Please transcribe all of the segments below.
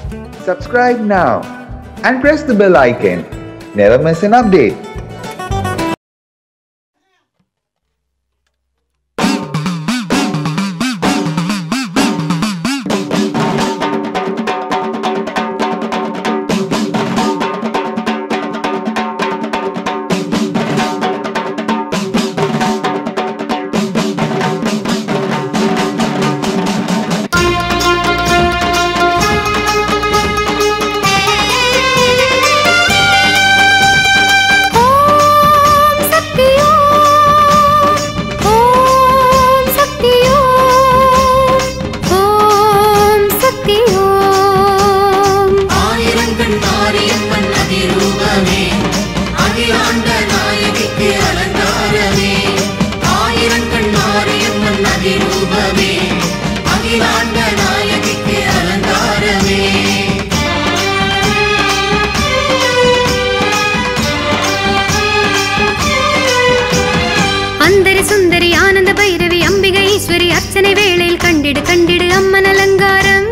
Subscribe now and press the bell icon. Never miss an update. ஓம் சக்தியோ ஓம் சக்தியோ ஓம் சக்தியோ ஆயிரங்கள் மாரியம்மன் அதிரூபமே அகிலாண்ட நாயகிக்கு அலங்காரமே ஆயிரங்கள் மாரியம்மன் அதிரூபமே அகிலாண்ட நாயகிக்கு அலங்காரமே அந்தரி சுந்தரி ஆனந்த பைரவி அம்பிகை ஈஸ்வரி அர்ச்சனை வேளையில் கண்டிடு கண்டிடு அம்மன் அலங்காரம்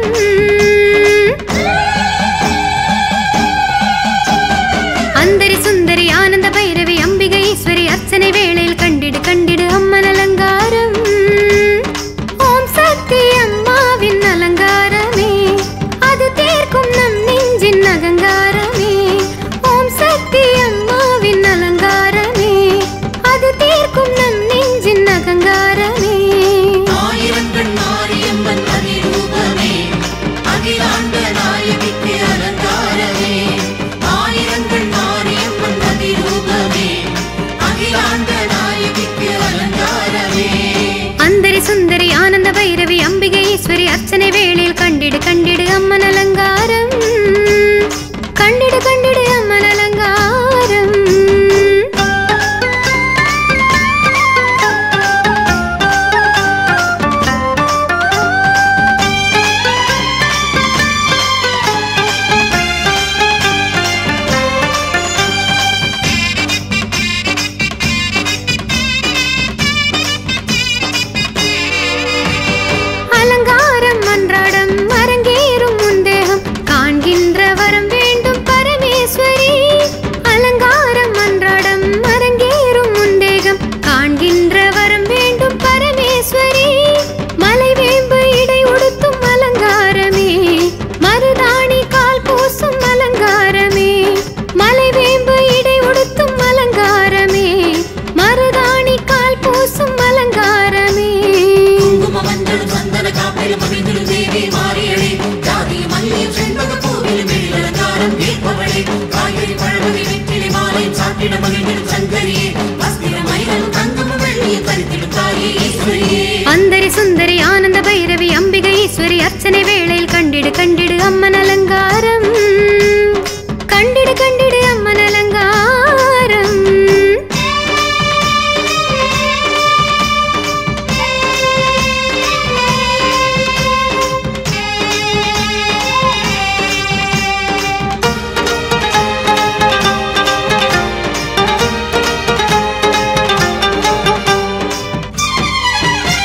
அந்தரி சுந்தரி ஆனந்த பைரவி அம்பிகை ஈஸ்வரி அர்ச்சனை வேளையில் கண்டிடு கண்டிடு அம்மன் அலங்காரம் ஓம் சக்தி அம்மாவின் அலங்காரமே அது தீர்க்கும் நம் நெஞ்சின் அகங்காரமே ஓம் சக்தி அம்மாவின் அலங்காரமே அது தீர்க்கும் நம் நெஞ்சின் அகங்காரமே ஆயிரங்கள் மாரியம்மன் அதிரூபமே அகிலாண்ட நாயகிக்கு அலங்காரமே ஆயிரங்கள் மாரியம்மன் அதிரூபமே அகிலாண்ட நாயகிக்கு அலங்காரமே அந்தரி சுந்தரி ஆனந்த பைரவி அம்பிகை ஈஸ்வரி அர்ச்சனை வேளையில் கண்டிடு கண்டிடு அம்மன் அலங்காரம் கண்டிடு கண்டிடு அம்மன் அலங்காரம் அலங்காரம் அன்றாடம் அரங்கேறும் முந்தேகம் காண்கின்ற வரம் வேண்டும் பரமேஸ்வரி அலங்காரம் அன்றாடம் அரங்கேறும் முந்தேகம் காண்கின்ற வரம் வேண்டும் பரமேஸ்வரி மலைவேம்பு இடை உடுத்தும் அலங்காரமே மருதாணி கால் பூசும் அலங்காரமே மலைவேம்பு இடை உடுத்தும் அலங்காரமே மருதாணி கால் பூசும் அலங்காரமே குங்கும மஞ்சள் சந்தன காப்பில் மகிழ்ந்திடும் தேவி மாறியடே ஜாதி மல்லியும் செண்பக பூவிலும் எழில் அலங்காரம் ஏற்பவளே காய்கறி பழமதி வெற்றிலை மாலை சாத்திட மகிழ்ந்திடும் சங்கரியே வஸ்திரம் மயிலும் தங்கமும் வெள்ளியும் தரித்திடும் தாயே ஈஸ்வரியே அந்தரி சுந்தரி ஆனந்த பைரவி அம்பிகை ஈஸ்வரி அர்ச்சனை வேளையில் கண்டிடு கண்டிடு அம்மன் அலங்காரம் கண்டிடு கண்டிடு அம்மன் அலங்காரம்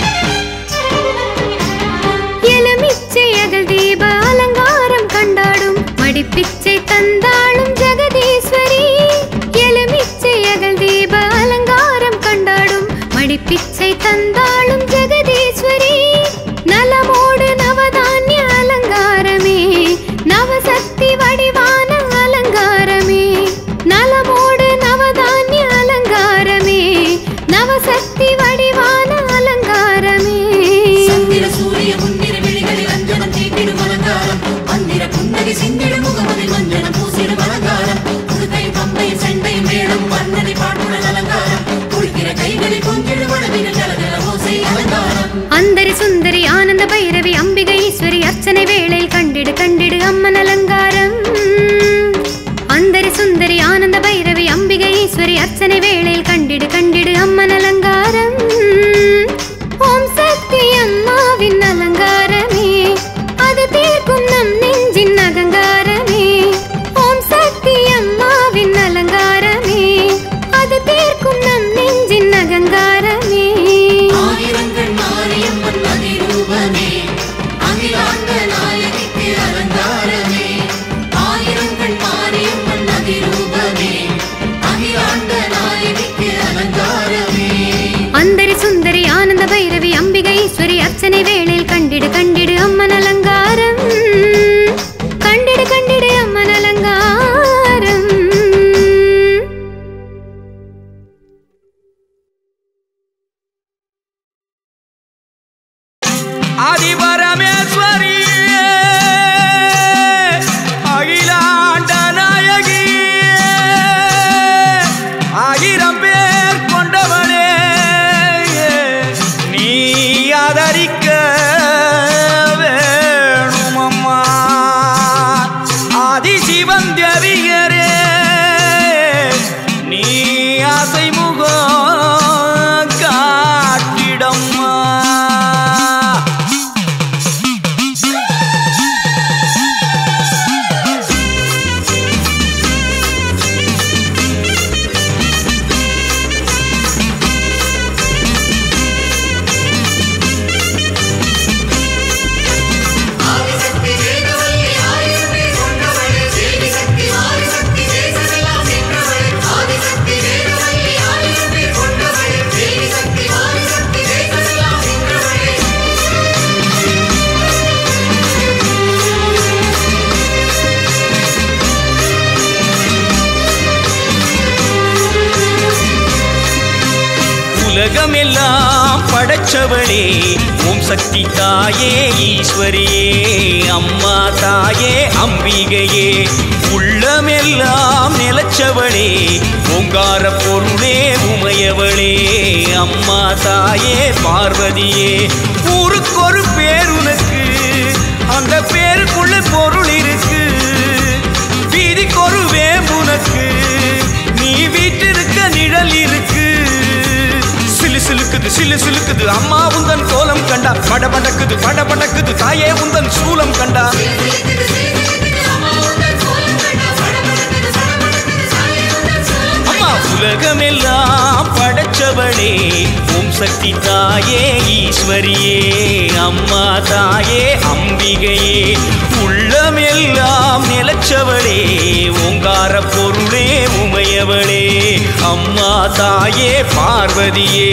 எலுமிச்சை அகல் தீப அலங்காரம் கண்டாடும் உலகமெல்லாம் படைச்சவளே ஓம் சக்தி தாயே ஈஸ்வரியே அம்மா தாயே அம்பிகையே உள்ளமெல்லாம் நிலச்சவளே ஓங்கார பொருளே உமையவளே அம்மா தாயே பார்வதியே ஊருக்கொரு பேர் உனக்கு அந்த பேருக்குள்ள பொருள் இருக்கு வீதிக்கொரு வேம்புனக்கு நீ வீட்டிருக்க நிழல் இருக்கு சிலு சிலுக்குது சிலு சிலுக்குது அம்மா உந்தன் கோலம் கண்டா படபடக்குது படபடக்குது தாயே உந்தன் சூலம் கண்டா அம்மா உலகமெல்லாம் படைச்சவளே ஓம் சக்தி தாயே ஈஸ்வரியே அம்மா தாயே அம்பிகையே உள்ளமெல்லாம் நிலச்சவளே ஓங்கார பொருளே உமையவளே அம்மா தாயே பார்வதியே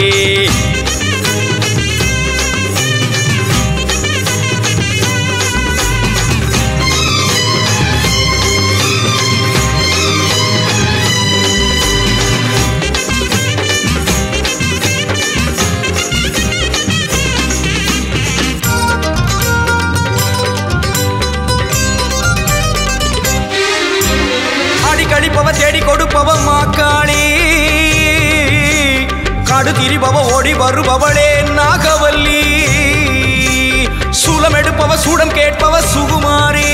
ஆடி கழிப்பவ தேடி கொடுப்பவ மாக்காளி காடு திரிபவ ஓடி வருபவளே நாகவல்லி சூலம் எடுப்பவ சூடம் கேட்பவ சுகுமாரி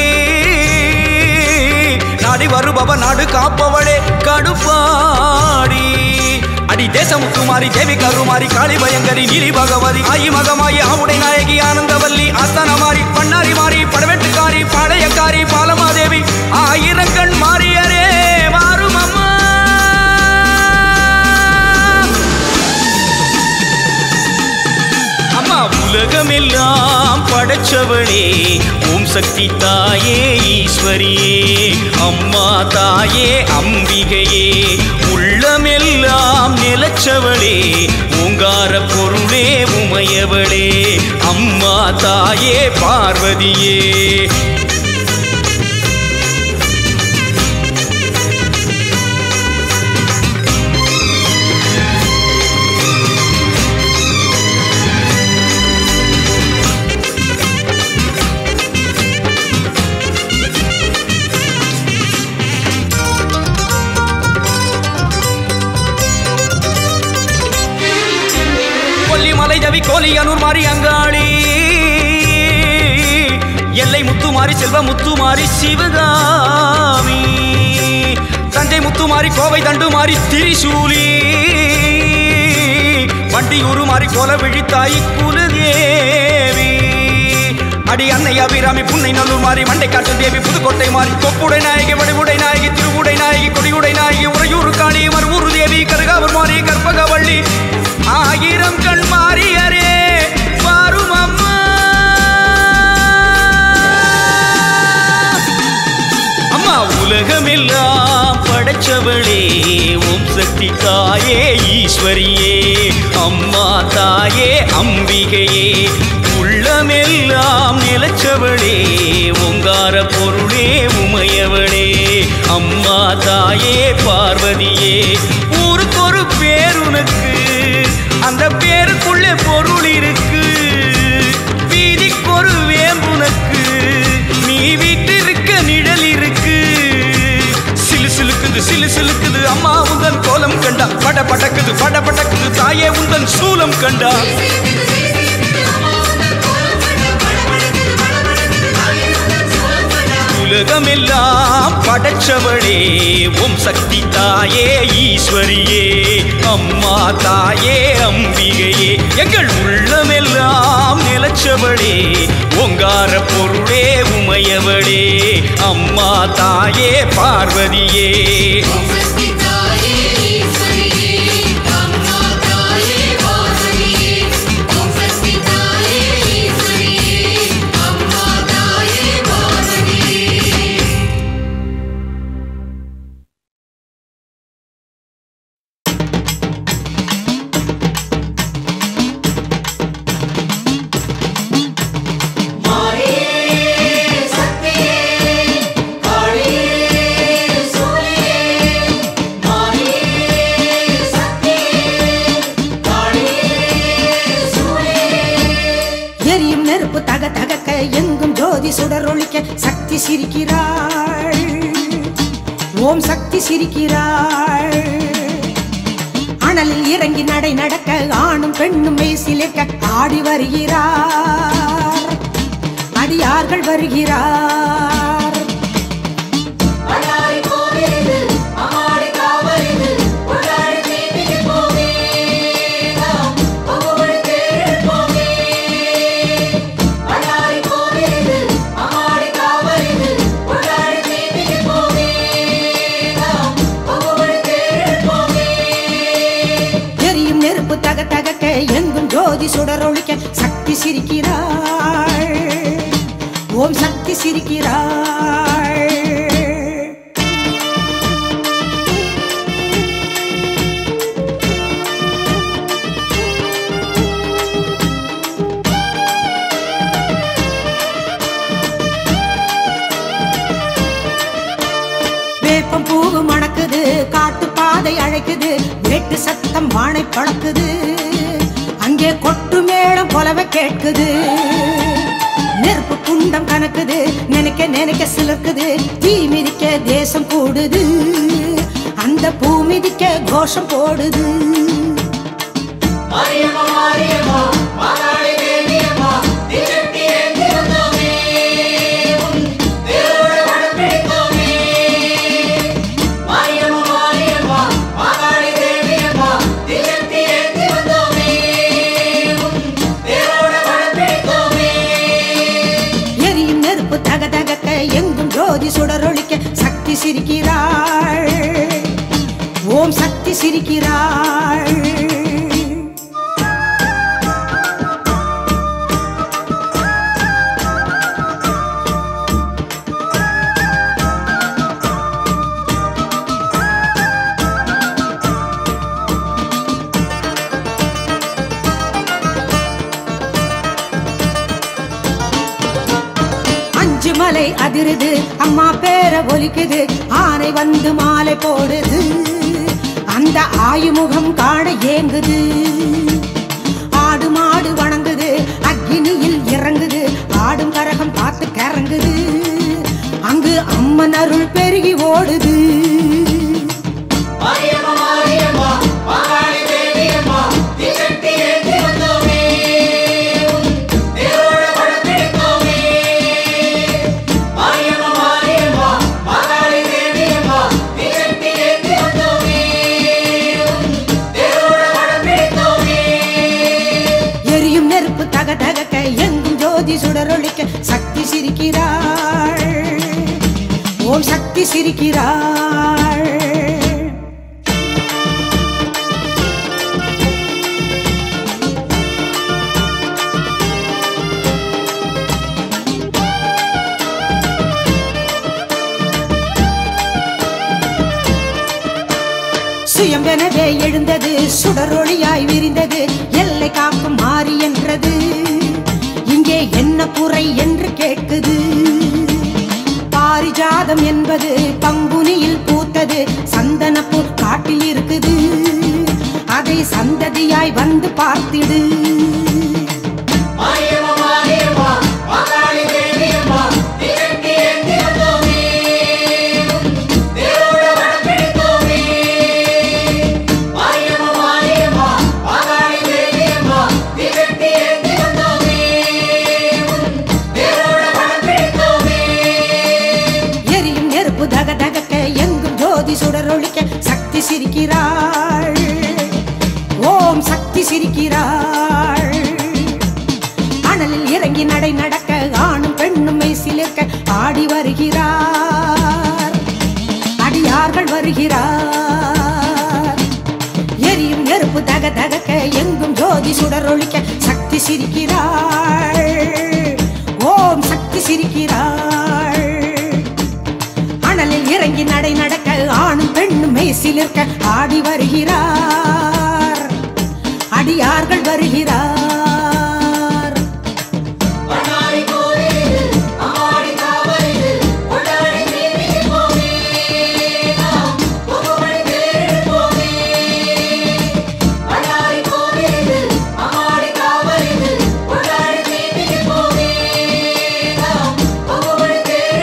நாடி வருபவ நாடு காப்பவளே கடுப்பாடி அடி தேசமுத்துமாரி தேவி கருமாரி காளி பயங்கரி நீலி பகவதி ஆயி மகமாயி ஆவுடை நாயகி ஆனந்தவல்லி ஆஸ்தானமாரி பண்ணாரி மாறி படவெட்டுக்காரி பாளையக்காரி பாலமாதேவி ஆயிரங்கண் மாறியரே மாறும் அம்மா அம்மா உலகமெல்லாம் படைச்சவளே ஓம் சக்தி தாயே ஈஸ்வரியே அம்மா தாயே அம்பிகையே உள்ளமெல்லாம் நிலச்சவளே ஓங்கார பொருளே உமையவளே அம்மா தாயே பார்வதியே கொல்லிமலை ஜவி கோலியனூர் மாறி அங்காளி எல்லை முத்துமாரி செல்வ முத்துமாரி சிவகாமி தஞ்சை முத்துமாரி கோவை தண்டுமாரி திரிசூலி வண்டியூரு மாறி கோல விழித்தாய் குலதேவி அடி அன்னை அபிராமி புன்னை நல்லூர் மாறி மண்டை காட்டு தேவி புதுக்கோட்டை மாறி கொப்புடை நாயகி வடிவுடை நாயகி திருவுடை நாயகி கொடியுடை நாயகி உறையூர் காளி மறுவூர் தேவி கருகாவூர் மாறி கற்பகவள்ளி ஆயிரம் கண் மாறியரே வாரும் அம்மா அம்மா உலகமெல்லாம் படைச்சவளே ஓம் சக்தி தாயே ஈஸ்வரியே அம்மா தாயே அம்பிகையே உள்ளமெல்லாம் நிலச்சவளே ஓங்கார பொருளே உமையவளே அம்மா தாயே பார்வதியே ஊருக்கொரு பேர் உனக்கு அந்த பேருக்குள்ளே பொருள் இருக்கு வீதிக்கொரு வேம்புனக்கு நீ வீட்டிருக்க நிழல் இருக்கு சிலு சிலுக்குது சிலு சிலுக்குது அம்மா உந்தன் கோலம் கண்டா பட படக்குது பட படக்குது தாயே உந்தன் சூலம் கண்டா உலகமெல்லாம் படைச்சவளே ஓம் சக்தி தாயே ஈஸ்வரியே அம்மா தாயே அம்பிகையே எங்கள் உள்ளமெல்லாம் நிலச்சவளே ஓங்கார பொருளே உமையவளே அம்மா தாயே பார்வதியே சக்தியே காளியே சூரியே சக்தி சிரிக்கிறாள் ஓம் சக்தி சிரிக்கிறாள் அனலில் இறங்கி நடை நடக்க ஆணும் பெண்ணும் மெய்சிலிருக்க ஆடி வருகிறார் அடியார்கள் வருகிறார் அடாரி கோவிலிது அம்மாடி காவலிது உள்ளாடி தீமிதி போவே நாம் பகுவழி தேடுவோமே அடாரி கோவிலிது அம்மாடி காவலிது உள்ளாடி தீமிதி போவே நாம் பகுவழி தேடுவோமே எரியும் நெருப்பு தக தகக்க எங்கும் ஜோதி சுடரொழிக்க சக்தி சிரிக்கிறாள் ஓம் சக்தி சிரிக்கிறாள் வேப்பம் பூவு மணக்குது காட்டு பாதை அழைக்குது வேட்டு சத்தம் வானை பழக்குது அங்கே கொட்டு மேளம் கொலவை கேட்குது நெருப்பு குண்டம் கணக்குது நினைக்க நினைக்க சிலர்க்குது தீ மிதிக்க தேசம் கூடுது அந்த பூ மிதிக்க கோஷம் போடுது மாரியம்மா மாரியம்மா மாகாளி தேவியம்மா திகட்டி ஏந்தி வந்தோமே உன் தேரோட வடம் பிடித்தோமே மாரியம்மா மாரியம்மா மாகாளி தேவியம்மா திகட்டி ஏந்தி வந்தோமே உன் தேரோட வடம் பிடித்தோமே எரியும் நெருப்பு தக தகக்க எங்கும் ஜோதி சுடரொழிக்க சக்தி சிரிக்கிறாள் ஓம் சக்தி சிரிக்கிறாள் அஞ்சு மலை அதிருது அம்மா பேர ஒலிக்குது ஆனை வந்து மாலை போடுது அந்த ஆயுமுகம் காண ஏங்குது ஆடு மாடு வணங்குது அக்கினியில் இறங்குது ஆடும் கரகம் பார்த்து கறங்குது அங்கு அம்மன் அருள் பெருகி ஓடுது மாரியம்மா மாரியம்மா மாகாளி தேவியம்மா திகட்டி ஏந்தி வந்தோமே உன் தேரோட வடம் பிடித்தோமே மாரியம்மா மாரியம்மா மாகாளி தேவியம்மா திகட்டி ஏந்தி வந்தோமே உன் தேரோட வடம் பிடித்தோமே எரியும் நெருப்பு தக தகக்க எங்கும் ஜோதி சுடரொழிக்க சக்தி சிரிக்கிறாள் ஓம் சக்தி சிரிக்கிறாள் சுயம்பெனவே எழுந்தது சுடரொளியாய் விரிந்தது எல்லை காக்கும் மாறி என்றது இங்கே என்ன குறை என்று கேட்குது பாரிஜாதம் என்பது பங்குனியில் பூத்தது சந்தனப்பூ காட்டில் இருக்குது அதை சந்ததியாய் வந்து பார்த்திடு மாரியம்மா மாரியம்மா மாகாளி தேவியம்மா திகட்டி ஏந்தி வந்தோமே உன் தேரோட வடம் பிடித்தோமே மாரியம்மா மாரியம்மா மாகாளி தேவியம்மா திகட்டி ஏந்தி வந்தோமே உன் தேரோட வடம் பிடித்தோமே எரியும் நெருப்பு தக தகக்க எங்கும் ஜோதி சுடரொழிக்க சக்தி சிரிக்கிறாள் ஓம் சக்தி சிரிக்கிறாள் அனலில் இறங்கி நடை நடக்க ஆணும் பெண்ணும் மெய்சிலிருக்க ஆடி வருகிறார் அடியார்கள் வருகிறார் எரியும் நெருப்பு தக தகக்க எங்கும் ஜோதி சுடரொழிக்க சக்தி சிரிக்கிறாள் ஓம் சக்தி சிரிக்கிறாள் அனலில் இறங்கி நடை நடக்க ஆணும் பெண்ணும் மெய்சிலிருக்க ஆடி வருகிறார் அடியார்கள் வருகிறார் பண்ணாரி கோவிலிது அம்மாடி காவலிது கொண்டாடி தீமிதி போவே நாம் புகுவழி தேடுவோமே பண்ணாரி கோவிலிது அம்மாடி காவலிது கொண்டாடி தீமிதி போவே நாம் புகுவழி தேடுவோமே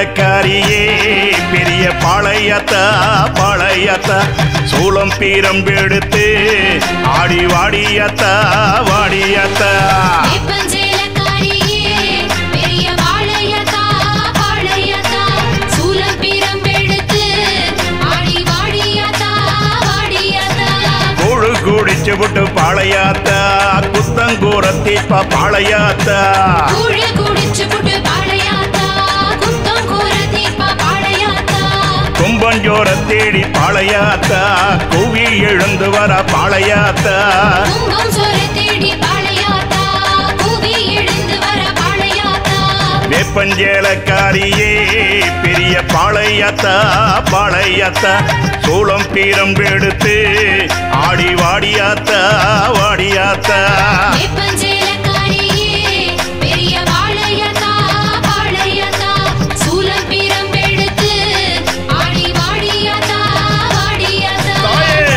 வேப்பஞ்சேலக்காரியே பெரிய பாளையத்தா பாளையத்தா சூளம் பீரம் எடுத்து ஆடி வாடியத்தா வாடியத்தா வேப்பஞ்சேலக்காரியே, பெரிய வாழையத்தா, வாழையத்தா, சூலம் பிரம்பெடுத்து, ஆடி வாடியத்தா, வாடியத்தா. கூழு குடிச்சு விட்டு பாளையாத்தா குத்தங்கூரத்திப்பா பாளையாத்தா கூழு குடிச்சு புட்டு பாளையாத்தா, குத்தம் கூற தீப்பா பாளையாத்தா. கும்பஞ்சோர தேடி பாளையாத்தா குவி எழுந்து வர பாளையாத்தா கும்பம் சோறு தேடி பாளையாத்தா, கூவி எழுந்து வர பாளையாத்தா. வேப்பஞ்சேலக்காரியே பெரிய பாளையத்தா பாளையத்தா சூளம் பீரம் எடுத்து ஆடி வாடியாத்தா வாடியாத்தா வேப்பஞ்சேலக்காரியே, பெரிய வாழையத்தா, வாழையத்தா, சூலம் பிரம்பெடுத்து, ஆடி வாடியத்தா, வாடியத்தா. தாயே!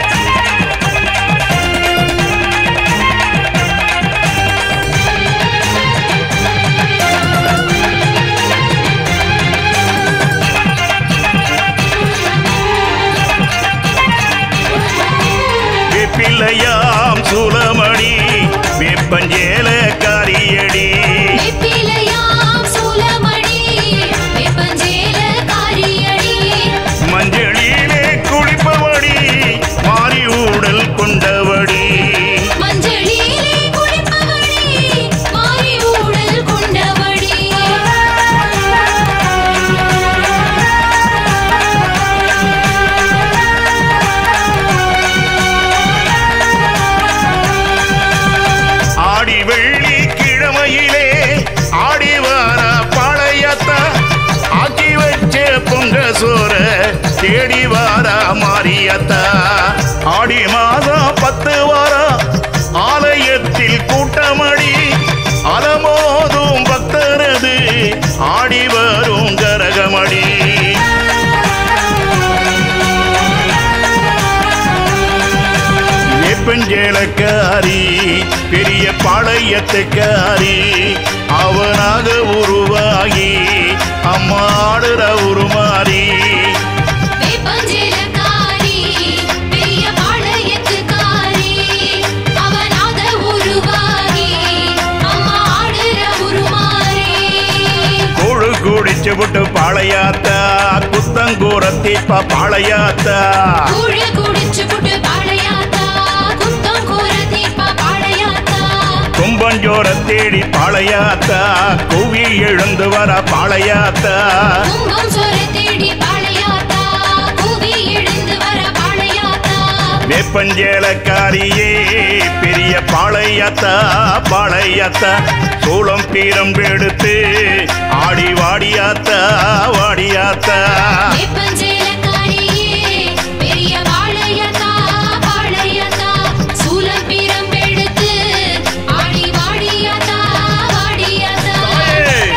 வேப்பிள்ளையாம் சூலமணி வேப்பஞ்சேலக்காரியடி வெப்பிலையாம் சூலமணி, வேப்பஞ்சேலக்காரியடி. மஞ்சளிலே குளிப்பவடி மாறி ஊடல் கொண்டவடி மஞ்சளிலே குளிப்பவடி, மாறி ஊடல் கொண்டவடி. ஆடி வெள்ளி கிழமையிலே ஆடி வார பாளையத்தா ஆக்கி வச்ச பொங்க சோற தேடி வாரா மாரியத்தா ஆடி மாதம் பத்து வாரம் ஆலயத்தில் கூட்டமடி அலமோதும் பக்தரது ஆடி வரும் கரகமடி வேப்பஞ்சேலக்காரி பெரிய பாளையத்துக்காரி அவனாக உருவாகி அம்மாடுற உருமாறி வேப்பஞ்சேலக்காரி, பெரிய பாளையத்துக்காரி, அவனாக உருவாகி, அம்மா ஆடுற உருமாறி. கூழு குடிச்சு விட்டு பாளையாத்தா குத்தங்கூரத்திப்பா பாளையாத்தா கூழு குடிச்சு புட்டு பாளையாத்தா, குத்தம் கூற தீப்பா பாளையாத்தா. கும்பஞ்சோர தேடி பாளையாத்தா குவி எழுந்து வர பாளையாத்தா கும்பம் சோறு தேடி பாளையாத்தா, கூவி எழுந்து வர பாளையாத்தா. வேப்பஞ்சேலக்காரியே பெரிய பாளையத்தா பாளையத்தா சூளம் பீரம் எடுத்து ஆடி வாடியாத்தா வாடியாத்தா வேப்பஞ்சேலக்காரியே, பெரிய வாழையத்தா, வாழையத்தா, சூலம் பிரம்பெடுத்து, ஆடி வாடியத்தா, வாடியத்தா. ஏய்!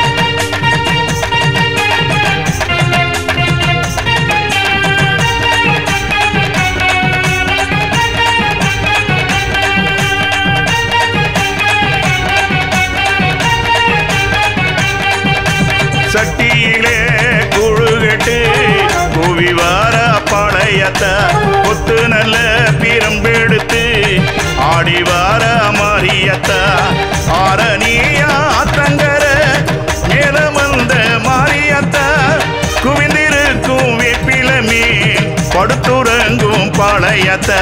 சட்டியிலே குழுகட்டு குவி வார பாளையத்த கொத்து நல்ல பிரம்பெடுத்து ஆடி வார மாரியத்த ஆரணியா தங்கர மேலமந்த மாரியத்த குவிந்திருக்கும் வேப்பிலமே படுத்துறங்கும் பாளையத்த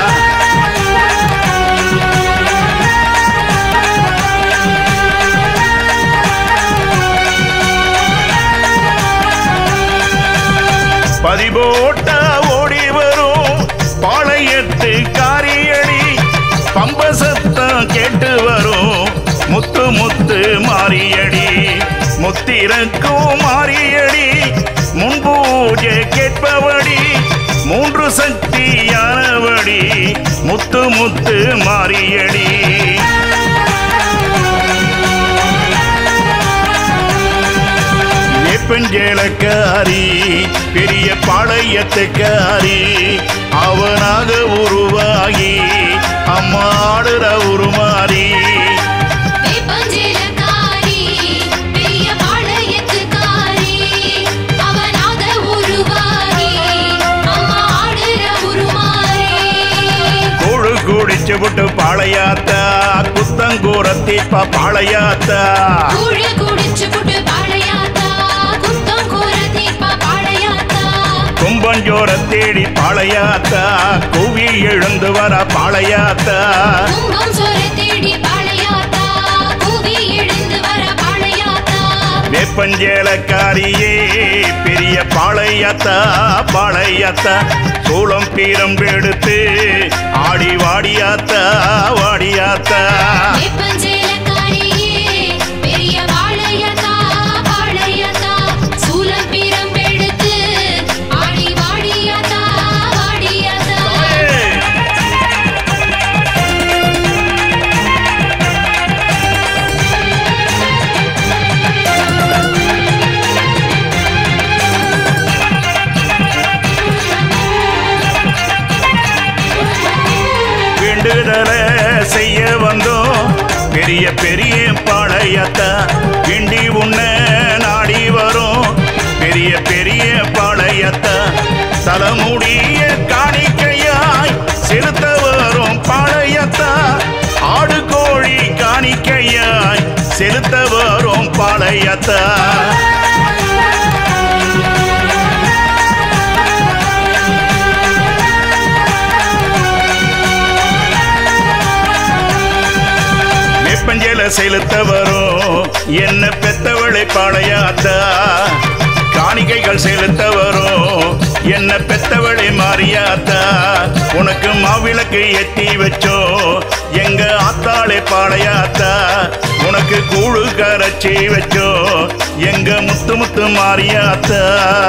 பதிபோட்ட ஓடி வரும் பாளையத்து காரியடி பம்ப சத்தம் கேட்டு வரும் முத்து முத்து மாரியடி முத்திரக்கும் மாரியடி முன்பூஜை கேட்பவடி மூன்று சக்தியானவடி முத்து முத்து மாரியடி வேப்பஞ்சேலக்காரி பெரிய பாளையத்துக்காரி அவனாக உருவாகி அம்மாடுற உருமாறி வேப்பஞ்சேலக்காரி, பெரிய பாளையத்துக்காரி, பாளையாத்தா குத்தங்கூரத்தி பாளையாத்தா கூழ குடிச்சு புட்டு பாளையாத்தா குத்தம் கூற தீர்ப்பா பாளையாத்தா கும்பஞ்சோர தேடி பாளையாத்தா குவி எழுந்து வர பாளையாத்தா கும்பம் சோர தேடி பாளையாத்தா கூவி எழுந்து வர பாளையாத்தா வேப்பஞ்சேலக்காரியே பெரிய பாளையத்தா பாளையத்தா சூளம் பீரம் எடுத்து ஆடி வாடியாத்தா வாடியாத்தா வேப்பஞ்சேலக்காரியே பெரிய வாழையத்தா பாளையத்தா சூலம் பீரம் எடுத்து ஆடி வாடியாத்தா வாடியாத்தா வேண்டுதல செய்ய வந்தோம் பெரிய பெரிய பாளையத்தா கிண்டி உன்ன நாடி வரும் பெரிய பெரிய பாளையத்தா தலைமுடிய காணிக்கையாய் செலுத்த வரும் பாளையத்தா ஆடு கோழி காணிக்கையாய் செலுத்த வரும் பாளையத்தா வெப்பஞ்சல செலுத்த வரும் என்ன பெத்தவளை பாளையாத்தா காணிக்கைகள் செலுத்த வரும் என்ன பெத்தவளை மாறியாத்தா உனக்கு மாவிளக்கு எத்தி வச்சோ எங்க ஆத்தாளை பாளையாத்தா உனக்கு கூழு கரைச்சி வச்சோ எங்க முத்து முத்து மாறியாத்தா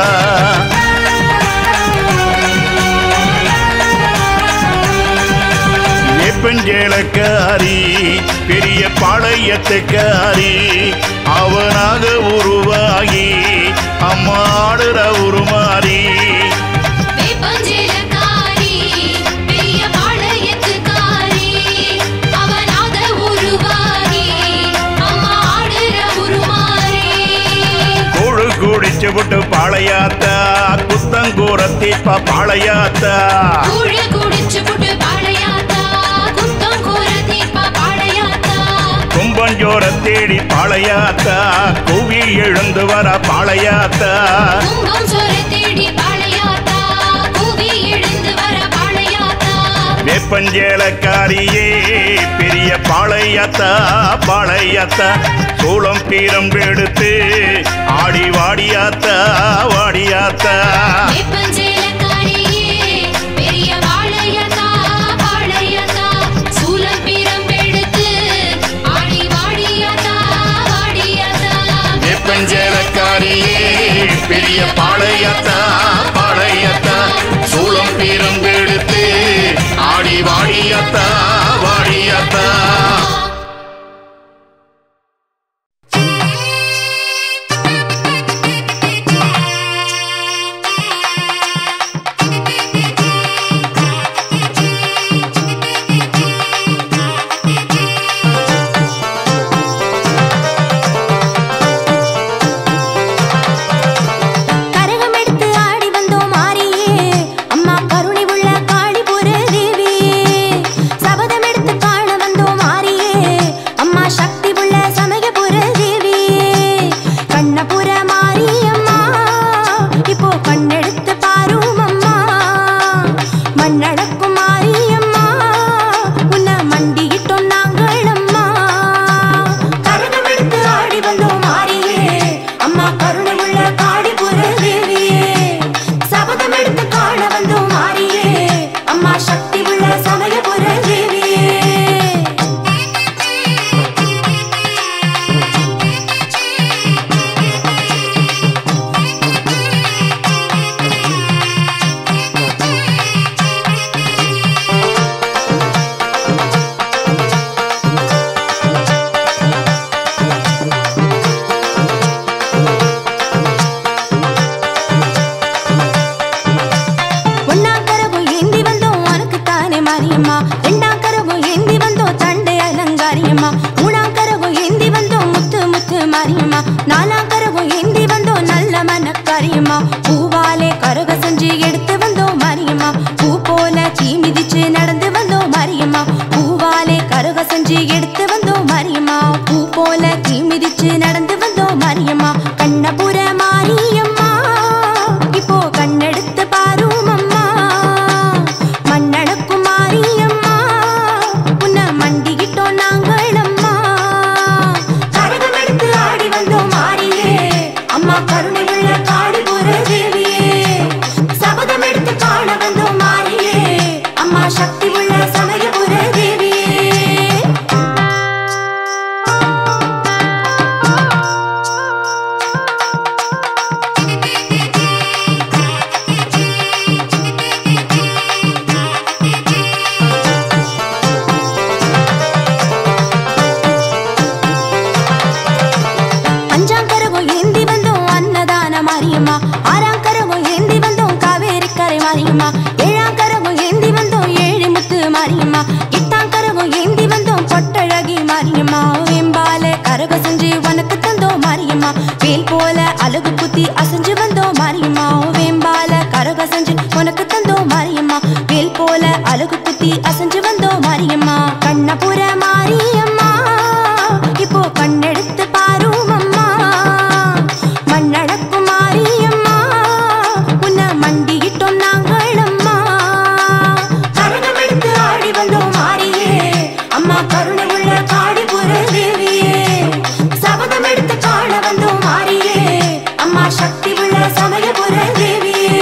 வேப்பஞ்சேலக்காரி பெரிய பாளையத்துக்காரி அவனாக உருவாகி அம்மாடுற உருமாறி வேப்பஞ்சேலக்காரி பெரிய பாளையத்துக்காரி அவனாக உருவாகி அம்மா ஆடுற உருமாறி கூழு குடிச்சு விட்டு பாளையாத்தா குத்தங்கூரத்தி பாளையாத்தா கூழ குடிச்சு புட்டு பாளையாத்தா குத்தம் கூற தீர்ப்பா பாளையாத்தா கும்பஞ்சோர தேடி பாளையாத்தா குவி எழுந்து வர பாளையாத்தா கும்பம் சோர தேடி பாளையாத்தா கூவி எழுந்து வர பாளையாத்தா வேப்பஞ்சேலக்காரியே பெரிய பாளையத்தா பாளையத்தா சூளம் பீரம் எடுத்து ஆடி வாடியாத்தா வாடியாத்தா வேப்பஞ்சேலக்காரியே பெரிய வாழையத்தா பாளையத்தா சூலம் பீரம் எடுத்து ஆடி வாடியாத்தா வாடியாத்தா வேப்பஞ்சேலக்காரியே பெரிய பாளையத்தா பாளையத்தா சூளம் பீரம் எடுத்து ஆடி வாடியாத்தா வாடியாத்தா ஆ உள்ள சமயபுர தேவியே அஞ்சாம் கரகம் ஏந்தி வந்தோம் அன்னதான மாரியம்மா ஆறாம் கரகம் ஏந்தி வந்தோம் காவேரி கரை மாரியம்மா ஏழாம் கரகம் ஏந்தி வந்தோம் ஏழு முத்து மாரியம்மா எட்டாம் கரகம் ஏந்தி வந்தோம் பொட்டழகி மாரியம்மா வெம்பால கரக செஞ்சு உனக்கு தந்தோம் மாரியம்மா வேல் போல அழகு குத்தி அசைஞ்சு வந்தோம் மாரியம்மா வேம்பால கரக செஞ்சு உனக்கு தந்தோம் மாரியம்மா வேல் போல அழகு குத்தி அசைஞ்சு வந்தோம் மாரியம்மா கண்ணபுர மாரியம்மா இப்போ கண்ணெடுத்து பாரும் அம்மா மண்ணடக்கும் மாரியம்மா உன்னை மண்டியிட்டோம் நாங்கள் அம்மா கரகம் எடுத்து ஆடி வந்தோம் மாறியே அம்மா கருணை உள்ள காடிபுர தேவியே சபதம் எடுத்து காண வந்தோம் மாறியே அம்மா சக்தி உள்ள சமயபுர தேவியே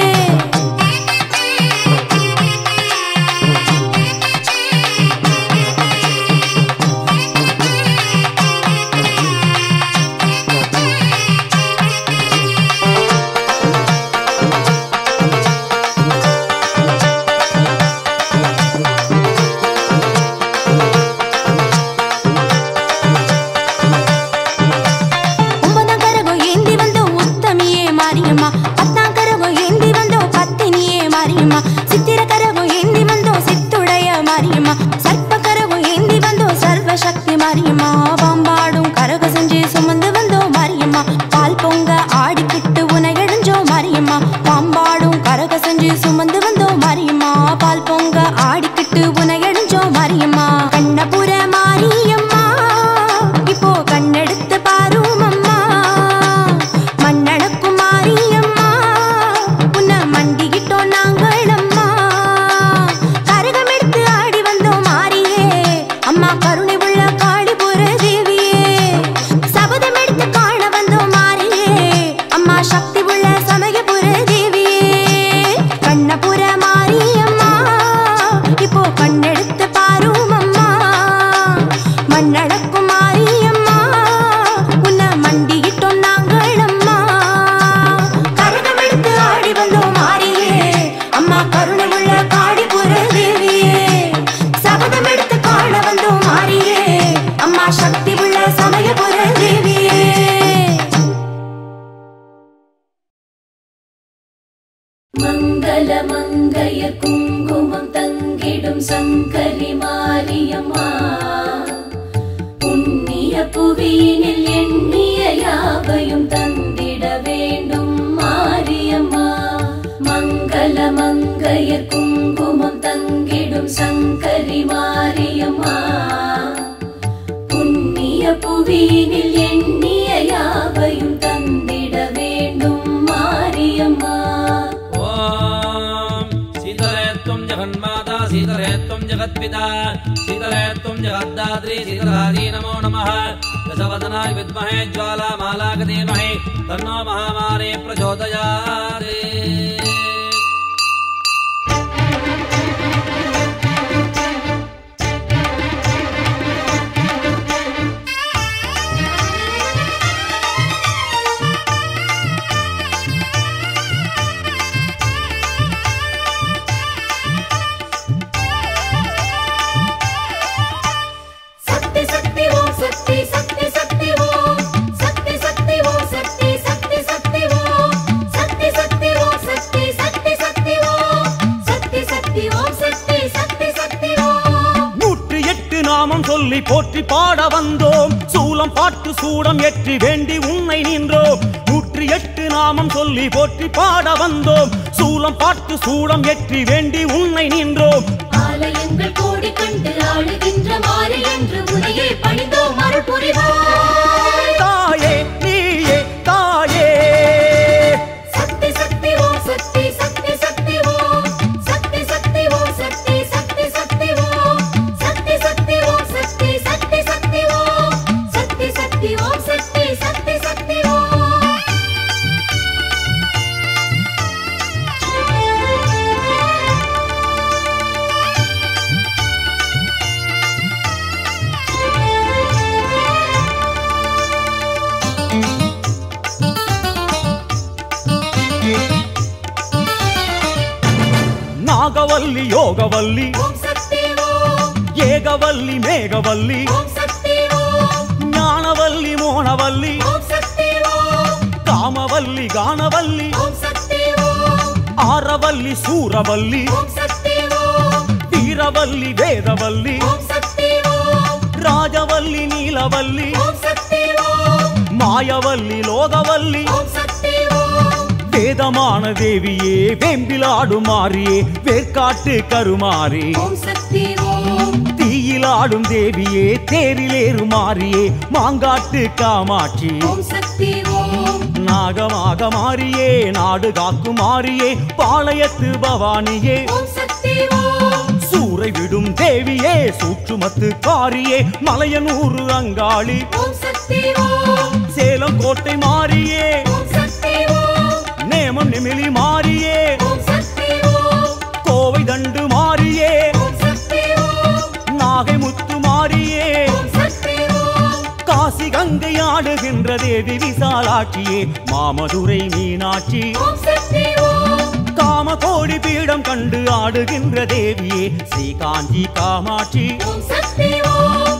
ஒன்பதாம் கரகம் ஏந்தி வந்தோம் உத்தமியே மாரியம்மா பத்தாம் கரகம் ஏந்தி வந்தோம் பத்தினியே மாரியம்மா சித்திர கரகம் ஏந்தி வந்தோம் சித்துடைய மாரியம்மா சர்ப்ப கரகம் ஏந்தி வந்தோம் சர்வ சக்தி மாரியம்மா பாம்பாடும் கரக செஞ்சு சுமந்து வந்தோம் மாரியம்மா பால் பொங்க ஆடிக்கிட்டு உனை எழுஞ்சோம் மாரியம்மா பாம்பாடும் கரக செஞ்சு சுமந்து வந்தோம் மாரியம்மா பால் பொங்க ஆடிக்கிட்டு உனை எழுஞ்சோம் மாரியம்மா கண்ணபுர மாரியம்மா இப்போ கண்ணெடுத்து பாரும் அம்மா மண்ணடக்கும் மாரியம்மா உன்னை மண்டிக்கிட்டோம் நாங்கள் அம்மா கரகம் எடுத்து ஆடி வந்தோம் மாறியே அம்மா கருணை உள்ள காளிபுர தேவியே சபதம் எடுத்து காண வந்தோம் மாறியே அம்மா சக்தி உள்ள சமயபுர தேவியே கண்ணபுர மாரியம்மா இப்போ கண்ணெடுத்து பாரும் அம்மா மண்ணடக்கும் மாரியம்மா உன்னை மண்டியிட்டோம் நாங்கள் அம்மா கரகம் எடுத்து ஆடி வந்தோம் மாறியே அம்மா கருணை உள்ள காடிபுர தேவியே சபதம் எடுத்து காண வந்தோம் மாறியே அம்மா சக்தி உள்ள சமயபுர தேவியே மங்கள மங்கைய குங்குமம் தங்கிடும் சங்கரி மாரியம்மா புண்ணிய புவியினில் எண்ணிய யாவையும் தந்திட வேண்டும் மாரியம்மா மங்கள மங்கைய குங்குமம் தங்கிடும் சங்கரி மாரியம்மா புண்ணிய புவியினில் எண்ணிய யாவையும் தந்திட வேண்டும் மாரியம்மா ॐ शीतले त्वं जगन्माता शीतले त्वं जगत्पिता शीतले त्वं जगद्दात्री शीतलादी नमो नमः दशवदनाय विद्महे ज्वालामालाक धीमहि तन्नो महामारी प्रचोदयात् சக்தி சக்தி ஓம் சக்தி சக்தி சக்தி ஓம் சக்தி சக்தி ஓம் சக்தி சக்தி சக்தி ஓம் சக்தி சக்தி ஓம் சக்தி சக்தி சக்தி ஓம் சக்தி சக்தி ஓம் சக்தி சக்தி சக்தி ஓம் நூற்றி எட்டு நாமம் சொல்லி போற்றி பாட வந்தோம் சூலம் பாட்டு சூடம் ஏற்றி வேண்டி உன்னை நின்றோம் நூற்றி எட்டு நாமம் சொல்லி போற்றி பாட வந்தோம் சூலம் பாட்டு சூடம் ஏற்றி வேண்டி உன்னை நின்றோம் ஆலயங்கள் கோடி கண்டு ஆளுகின்ற மாறி என்று உனையே பணிந்தோம் அருள் புரிவாய் தாயே நீயே தாயே சக்தி சக்தி ஓம் சக்தி சக்தி சக்தி ஓம் சக்தி சக்தி ஓம் சக்தி சக்தி சக்தி ஓம் சக்தி சக்தி ஓம் சக்தி சக்தி சக்தி ஓம் சக்தி சக்தி ஓம் சக்தி சக்தி சக்தி ஓம் ஞானவல்லி யோகவல்லி ஓம் சக்தி ஓம் ஏகவல்லி மேகவல்லி ஓம் சக்தி ஓம் ஞானவல்லி மோனவல்லி ஓம் சக்தி ஓம் காமவல்லி கானவல்லி ஓம் சக்தி ஓம் ஆரவல்லி சூரவல்லி ஓம் சக்தி ஓம் வீரவல்லி வேதவல்லி ஓம் சக்தி ஓம் ராஜவல்லி நீலவல்லி ஓம் சக்தி ஓம் மாயவல்லி லோகவல்லி ஓம் சக்தி ஓம் வேதமான தேவியே வேம்பிலாடும் மாறியே வேர்க்காட்டு கருமாறி ஓம் சக்தி ஓம் தீயிலாடும் தேவியே தேரிலேறு மாறியே மாங்காட்டு காமாட்சி ஓம் சக்தி ஓம் நாகமாக மாறியே நாடு காக்கும் மாறியே பாளையத்து பவானியே ஓம் சக்தி ஓம் சூறை விடும் தேவியே சூற்றுமத்து காரியே மலையனூறு அங்காளி ஓம் சக்தி ஓம் சேலம் கோட்டை மாறியே ஓம் சக்தி ஓம் நேமம் நிமிலி மாறியே ஓம் சக்தி ஓம் கோவை தண்டு மாறியே ஓம் சக்தி ஓம் நாகை முத்து மாறியே ஓம் சக்தி ஓம் காசி கங்கை ஆடுகின்ற தேவி விசாலாட்சியே மாமதுரை மீனாட்சி ஓம் சக்தி ஓம் காம கோடி பீடம் கண்டு ஆடுகின்ற தேவியே ஸ்ரீ காஞ்சி காமாட்சி ஓம் சக்தி ஓம்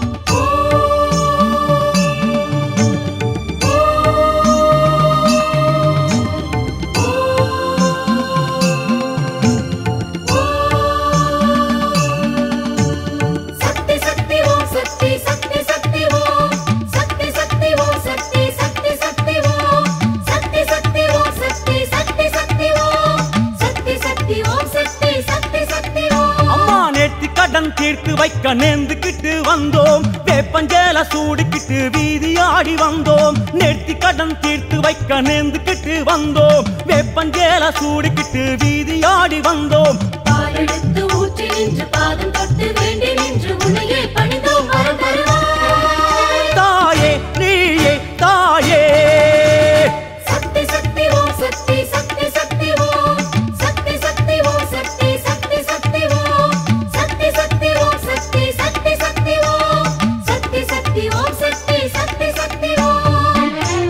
சக்தி சக்தி ஓம் சக்தி சக்தி சக்தி ஓம் சக்தி சக்தி ஓம் சக்தி சக்தி சக்தி ஓம் சக்தி சக்தி ஓம் சக்தி சக்தி சக்தி ஓம் சக்தி சக்தி ஓம் சக்தி சக்தி சக்தி ஓம் அம்மா நேர்த்தி கடன் தீர்த்து வைக்க நேர்ந்துக்கிட்டு வந்தோம் வேப்பஞ்சேல சூடிக்கிட்டு வீதி ஆடி வந்தோம் நேர்த்தி கடன் தீர்த்து வைக்க நேர்ந்துக்கிட்டு வந்தோம் வேப்பஞ்சேல சூடிக்கிட்டு வீதி ஆடி வந்தோம் பாலெடுத்து ஊற்றி நின்று பாதம் தொட்டு வேண்டி நின்று உன்னையே பணிந்தோம் வரம் தருவாய் தாயே நீயே தாயே சக்தி சக்தி ஓம் சக்தி சக்தி சக்தி ஓம் சக்தி சக்தி ஓம் சக்தி சக்தி சக்தி ஓம் சக்தி சக்தி ஓம் சக்தி சக்தி சக்தி ஓம் சக்தி சக்தி ஓம் சக்தி சக்தி சக்தி ஓம்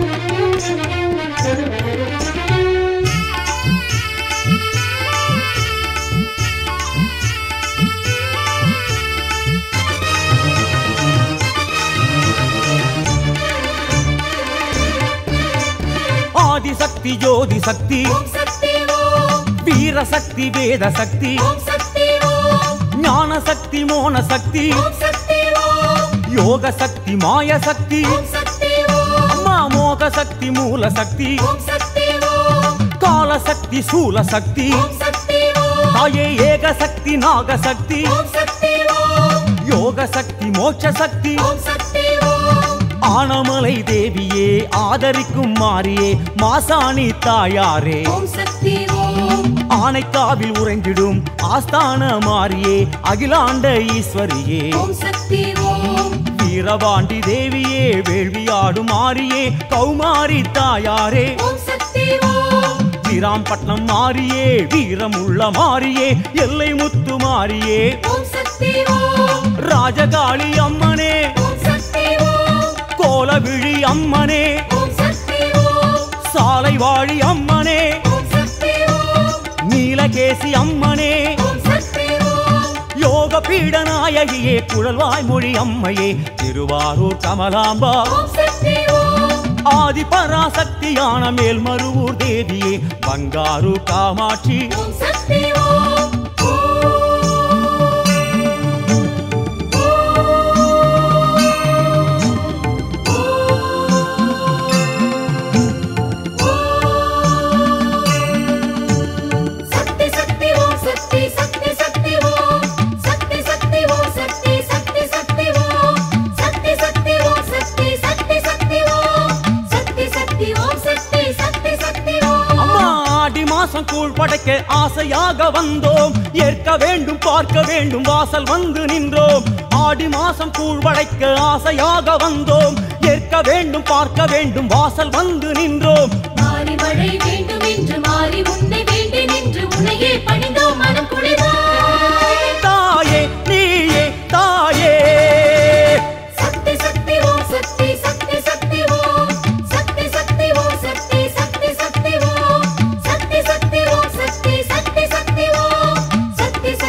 ஆதிசக்தி ஜோதி சக்தி ஓம் சக்தி ஓம் வீர சக்தி வேத சக்தி ஓம் சக்தி ஓம் ஞான சக்தி மோன சக்தி ஓம் சக்தி ஓம் யோக சக்தி மாய சக்தி ஓம் சக்தி ஓம் அம்மா மோக சக்தி மூல சக்தி ஓம் சக்தி ஓம் கால சக்தி சூல சக்தி ஓம் சக்தி ஓம் தாயே ஏக சக்தி நாக சக்தி ஓம் சக்தி ஓம் யோக சக்தி மோட்ச சக்தி ஓம் சக்தி ஓம் ஆனமலை தேவியே ஆதரிக்கும் மாறியே மாசாணி தாயாரே ஓம் சக்தி ஓம் ஆனைக்காவில் உறைந்திடும் ஆஸ்தான மாறியே அகிலாண்ட ஈஸ்வரியே ஓம் சக்தி ஓம் வீரபாண்டி தேவியே வேள்வியாடும் மாறியே கௌமாரி தாயாரே ஓம் சக்தி ஓம் வீராம்பட்டினம் மாறியே வீரமுள்ள மாறியே எல்லை முத்து மாறியே ஓம் சக்தி ஓம் ராஜகாளி அம்மனே ஓம் சக்தி ஓம் கோலவிழி அம்மனே ஓம் சக்தி ஓம் சாலை வாழி அம்மனே ஓம் சக்தி ஓம் நீலகேசி அம்மனே ஓம் சக்தி ஓம் யோக பீட நாயகியே குழல்வாய் மொழி அம்மையே திருவாரூர் கமலாம்பா ஓம் சக்தி ஓம் ஆதி பராசக்தியான மேல்மருவூர் தேவியே பங்காரு காமாட்சி ஓம் சக்தி ஓம் சக்தி சக்தி ஓம் சக்தி சக்தி சக்தி ஓம் சக்தி சக்தி ஓம் சக்தி சக்தி சக்தி ஓம் சக்தி சக்தி ஓம் சக்தி சக்தி சக்தி ஓம் சக்தி சக்தி ஓம் சக்தி சக்தி சக்தி ஓம் அம்மா ஆடி மாசம் கூழ் படைக்க ஆசையாக வந்தோம் ஏற்க வேண்டும் பார்க்க வேண்டும் வாசல் வந்து நின்றோம் ஆடி மாசம் கூழ் படைக்க ஆசையாக வந்தோம் ஏற்க வேண்டும் பார்க்க வேண்டும் வாசல் வந்து நின்றோம் மாறி மழை வேண்டும் என்று மாறி உன்னை வேண்டி நின்று உன்னையே பணிந்தோம் மனம் குளிராய் தாயே நீயே தாயே சக்தி சக்தி ஓம் சக்தி சக்தி சக்தி ஓம் சக்தி சக்தி ஓம் சக்தி சக்தி சக்தி ஓம் சக்தி சக்தி ஓம் சக்தி சக்தி சக்தி ஓம் சக்தி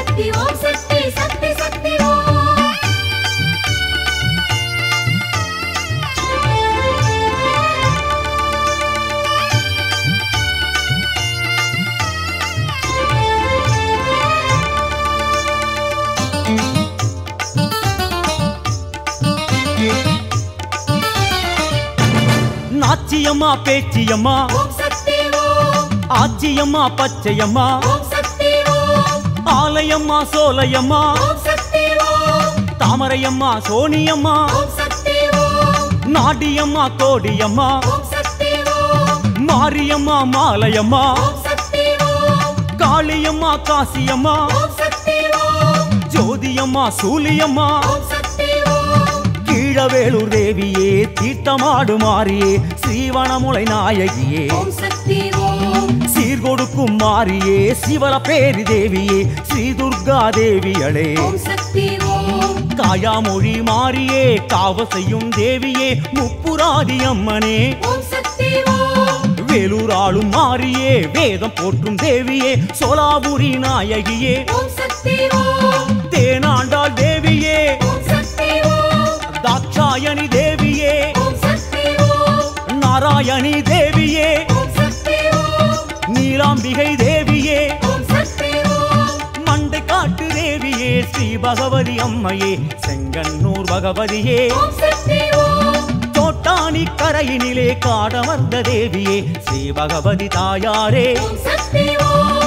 அச்சியம்மா பேச்சியம்மா ஓம் சக்தி ஓம் ஆச்சியம்மா பச்சையம்மா ஓம் சக்தி ஓம் ஆலயம்மா சோலையம்மா ஓம் சக்தி ஓம் தாமரையம்மா சோனியம்மா ஓம் சக்தி ஓம் நாடியம்மா கோடியம்மா ஓம் சக்தி ஓம் மாரியம்மா மாலையம்மா ஓம் சக்தி ஓம் காளியம்மா காசியம்மா ஓம் சக்தி ஓம் ஜோதியம்மா சூலியம்மா ஓம் சக்தி ஓம் கீழவேளூர் தேவியே தீர்த்தமாடு மாறியே ஸ்ரீவனமுலை நாயகியே ஓம் சக்தி ஓம் சீர்கொடுக்கும் மாறியே சிவல பேரி தேவியே ஸ்ரீ துர்கா தேவியளே ஓம் சக்தி ஓம் காயாமொழி மாறியே காவ செய்யும் தேவியே முப்புராதி அம்மனே ஓம் சக்தி ஓம் வேலூர் ஆளும் மாறியே வேதம் போற்றும் தேவியே சோலாபுரி நாயகியே ஓம் சக்தி ஓம் தேனாண்டாள் தேவியே ஓம் சக்தி ஓம் தாட்சாயணி தேவியே ஓம் சக்தி ஓம் நாராயணி தேவியே ஓம் சக்தி ஓம் நீலாம்பிகை தேவியே ஓம் சக்தி ஓம் மண்டை காட்டு தேவியே ஸ்ரீ பகவதி அம்மையே செங்கன்னூர் பகவதியே ஓம் சக்தி ஓம் தோட்டாணி கரையினிலே காடமர்ந்த தேவியே ஸ்ரீ பகவதி தாயாரே ஓம் சக்தி ஓம்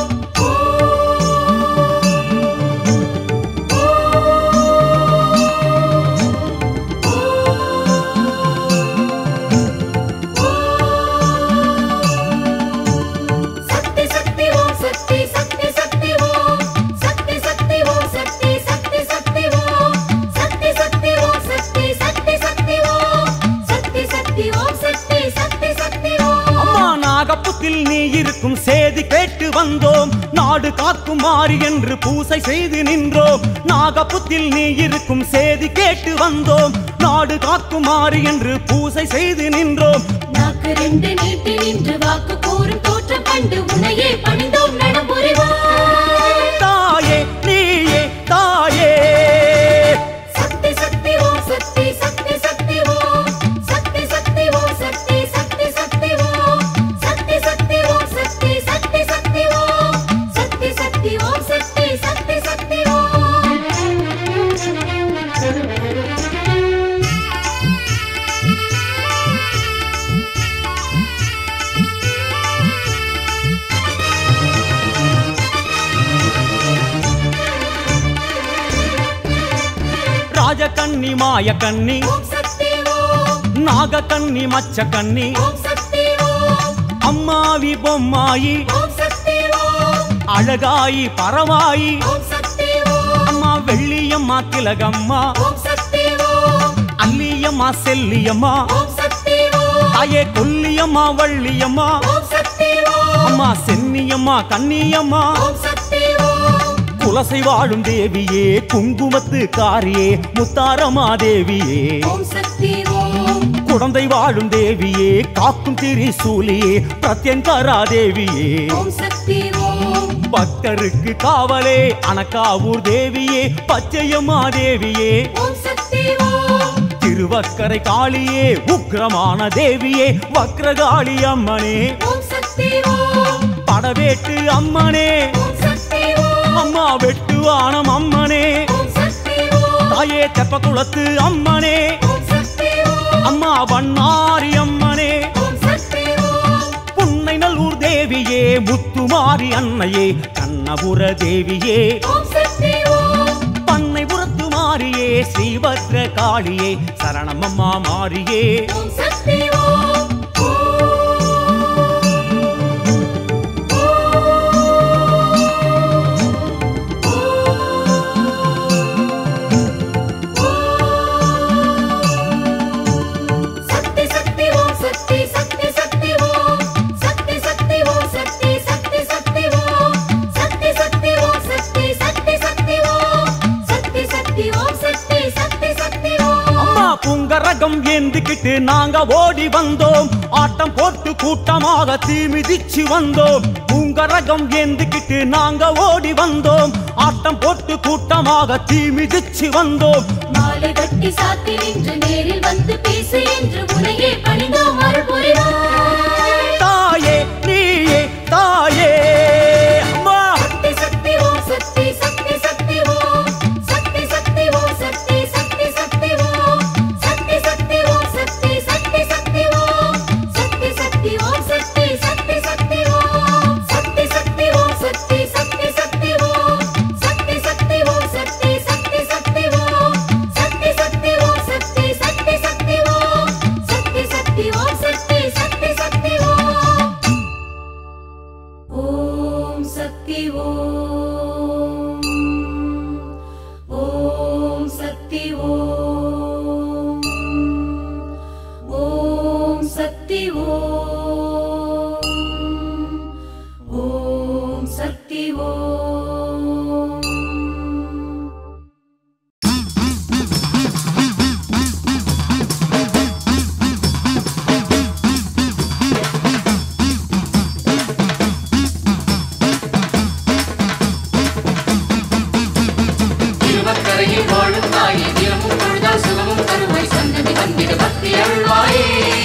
சக்தி சக்தி ஓம் சக்தி சக்தி சக்தி ஓம் சக்தி சக்தி ஓம் சக்தி சக்தி சக்தி ஓம் சக்தி சக்தி ஓம் சக்தி சக்தி சக்தி ஓம் சக்தி சக்தி ஓம் சக்தி சக்தி சக்தி ஓம் அம்மா நாகப்புத்தில் நீ இருக்கும் சேதி கேட்டு வந்தோம் நாடு காக்கும் மாறி என்று பூசை செய்து நின்றோம் நாகப்புத்தில் நீ இருக்கும் சேதி கேட்டு வந்தோம் நாடு காக்கும் மாறி என்று பூசை செய்து நின்றோம் நாக்கு ரெண்டு நீட்டி நின்று வாக்கு கூறும் தோற்றம் கண்டு உன்னையே பணிந்தோம் நடமுறைவாய் தாயே நீயே தாயே சக்தி சக்தி ஓம் சக்தி சக்தி சக்தி ஓம் சக்தி சக்தி ஓம் சக்தி சக்தி சக்தி ஓம் சக்தி சக்தி ஓம் சக்தி சக்தி சக்தி ஓம் சக்தி சக்தி ஓம் சக்தி சக்தி சக்தி ஓம் ராஜகன்னி மாயக்கன்னி ஓம் சக்தி ஓம் நாகக்கன்னி மச்சக்கன்னி ஓம் சக்தி ஓம் அம்மாவி பொம்மாயி ஓம் சக்தி ஓம் அழகாயி பரவாயி ஓம் சக்தி ஓம் அம்மா வெள்ளியம்மா திலகம்மா ஓம் சக்தி ஓம் அல்லியம்மா செல்லியம்மா ஓம் சக்தி ஓம் தாயே கொல்லியம்மா வள்ளியம்மா ஓம் சக்தி ஓம் அம்மா சென்னியம்மா கன்னியம்மா ஓம் சக்தி ஓம் குலசை வாழும் தேவியே குங்குமத்து காரியே முத்தாரமா தேவியே ஓம் சக்தி ஓம் குழந்தை வாழும் தேவியே காக்கும் திரிசூலியே பிரத்யங்கரா தேவியே ஓம் சக்தி ஓம் பக்தருக்கு காவலே அனக்காவூர் தேவியே பச்சையம்மா தேவியே ஓம் சக்தி ஓம் திருவக்கரை காளியே உக்கிரமான தேவியே வக்ரகாளி அம்மனே ஓம் சக்தி ஓம் படவேட்டு அம்மனே ஓம் சக்தி ஓம் அம்மா வெட்டுவானம் அம்மனே ஓம் சக்தி ஓம் தாயே தெப்பக்குளத்து அம்மனே ஓம் சக்தி ஓம் அம்மா வண்ணாரி அம்மனே ஓம் சக்தி ஓம் புன்னை நல்லூர் தேவியே முத்துமாரி அன்னையே கண்ணபுர தேவியே ஓம் சக்தி ஓம் பண்ணைபுரத்து மாரியே ஸ்ரீபத்ர காளியே சரணமம்மா மாரியே ஓம் சக்தி ஓம் சக்தி சக்தி ஓம் சக்தி சக்தி சக்தி ஓம் சக்தி சக்தி ஓம் சக்தி சக்தி சக்தி ஓம் சக்தி சக்தி ஓம் சக்தி சக்தி சக்தி ஓம் சக்தி சக்தி ஓம் சக்தி சக்தி சக்தி ஓம் அம்மா புங்கரகம் ஏந்திக்கிட்டு நாங்க ஓடி வந்தோம் ஆட்டம் போட்டு கூட்டமாக தீ மிதிச்சு வந்தோம் புங்கரகம் ஏந்திக்கிட்டு நாங்க ஓடி வந்தோம் ஆட்டம் போட்டு கூட்டமாக தீ மிதிச்சு வந்தோம் மாலை கட்டி சாத்தி நின்று நேரில் வந்து பேசு என்று உனையே பணிந்தோம் அருள் புரிவாய் தாயே நீயே தாயே அம்மா சக்தி சக்தி ஓம் சக்தி சக்தி சக்தி ஓம் சக்தி சக்தி ஓம் சக்தி சக்தி சக்தி ஓம் சக்தி சக்தி ஓம் சக்தி சக்தி சக்தி ஓம் சக்தி சக்தி ஓம் ஓம் சக்தி ஓம் ஓம் சக்தி ஓம் திருவக்கரையில் வாழும் தாயே தினமும் தொழுதால் சுகமும் தருவாய் சந்ததி வந்திட பக்தி அருள்வாயே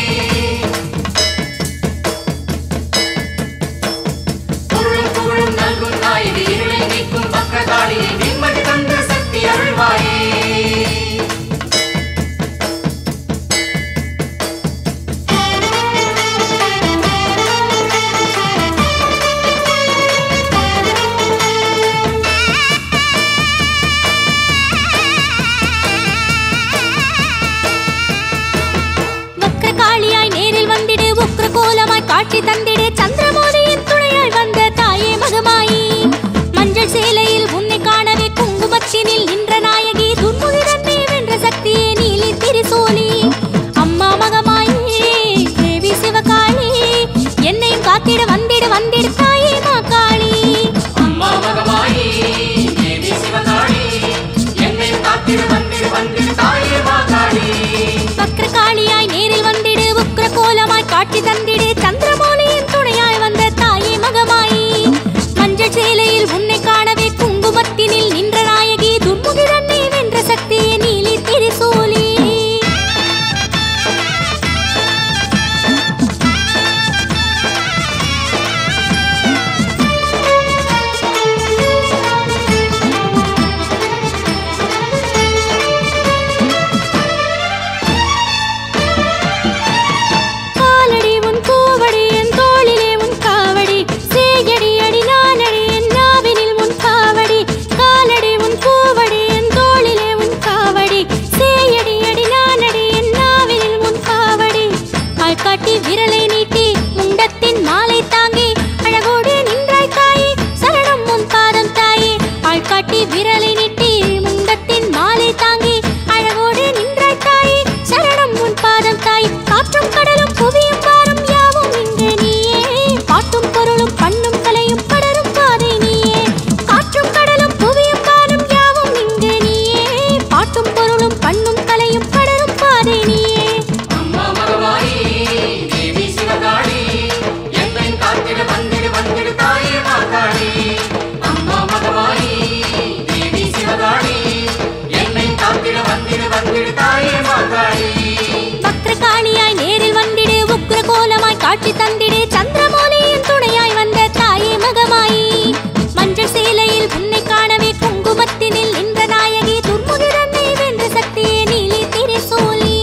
பொருளும் புகழும் நல்கும் நாயகி இருளை நீக்கும் பக்கதாளியை நிம்மதி தந்த சக்தி அருள்வாயே வக்ர காளியாய் நேரில் வந்திடு உக்ர கோலமாய் காட்சி தந்திடு சந்திரமோதியின் துணையாய் வந்த தாயே மகமாயி மஞ்சள் சேலையில் உன்னை காணவே குங்குமச்சினில் நின்ற நாயகி துர்முகிரன்னே வென்ற சக்தியே நீலி திரிசூலி அம்மா மகமாயி தேவி சிவகாளி என்னையும் காத்திட வந்திடு வந்திடு தாயே மாகாளி அம்மா மகமாயி தேவி சிவகாளி என்னை காத்திட வந்திடு வந்திடு தாயே மாகாளி வக்ர காளியாய் நேரில் வந்திடு உக்ர கோலமாய் காட்சி தந்திடு சந்திரமௌலியின் துணையாய் வந்த தாயே மகமாயி மஞ்சள் சேலையில் உன்னை காணவே குங்குமத்தினில் நின்ற நாயகி துர்முகிரன்னை வென்ற சக்தியே நீலி திரிசூலி காலடி உன் கூவடி என் தோளிலே உன் காவடி சேயடி அடி நானடி என் நாவினில் உன் காவடி காலடி உன் கூவடி என் தோளிலே உன் காவடி சேயடி அடி நானடி என் நாவினில் உன் காவடி ஆள்காட்டி விரலை நீட்டி முண்டத்தின் மாலை தாங்கி அழகோடு நின்றாய் தாயே சரணம் உன் பாதம் தாயே ஆள்காட்டி விரலை நீட்டி முண்டத்தின் மாலை தாங்கி அழகோடு நின்றாய் தாயே சரணம் உன் பாதம் தாய் காற்றும் கடலும் புவியும் வாரும் யாவும் இங்கு நீயே பாட்டும் பொருளும் பண்ணும் கலையும் படரும் பாதை நீயே காற்றும் கடலும் புவியும் வாரும் யாவும் இங்கு நீயே பாட்டும் பொருளும் பண்ணும் கலையும் படரும் பாதை நீயே அம்மா மகமாயி தேவி சிவகாளி என்னை காத்திட வந்திடு வந்திடு தாயே மாகாளி அம்மா மகமாயி தேவி சிவகாளி என்னை காத்திட வந்திடு வந்திடு தாயே மாகாளி பக்ரகாளியாய் நேரில் வந்திடு உக்ர கோலமாய் காட்சி தந்திடு சந்திரமௌலியின் துணையாய் வந்த தாயே மகமாயி மஞ்சள் சேலையில் உன்னை காணவே குங்குமத்தினில் நின்ற நாயகி துர்முகிரன்னை வென்ற சக்தியே நீலி திரிசூலி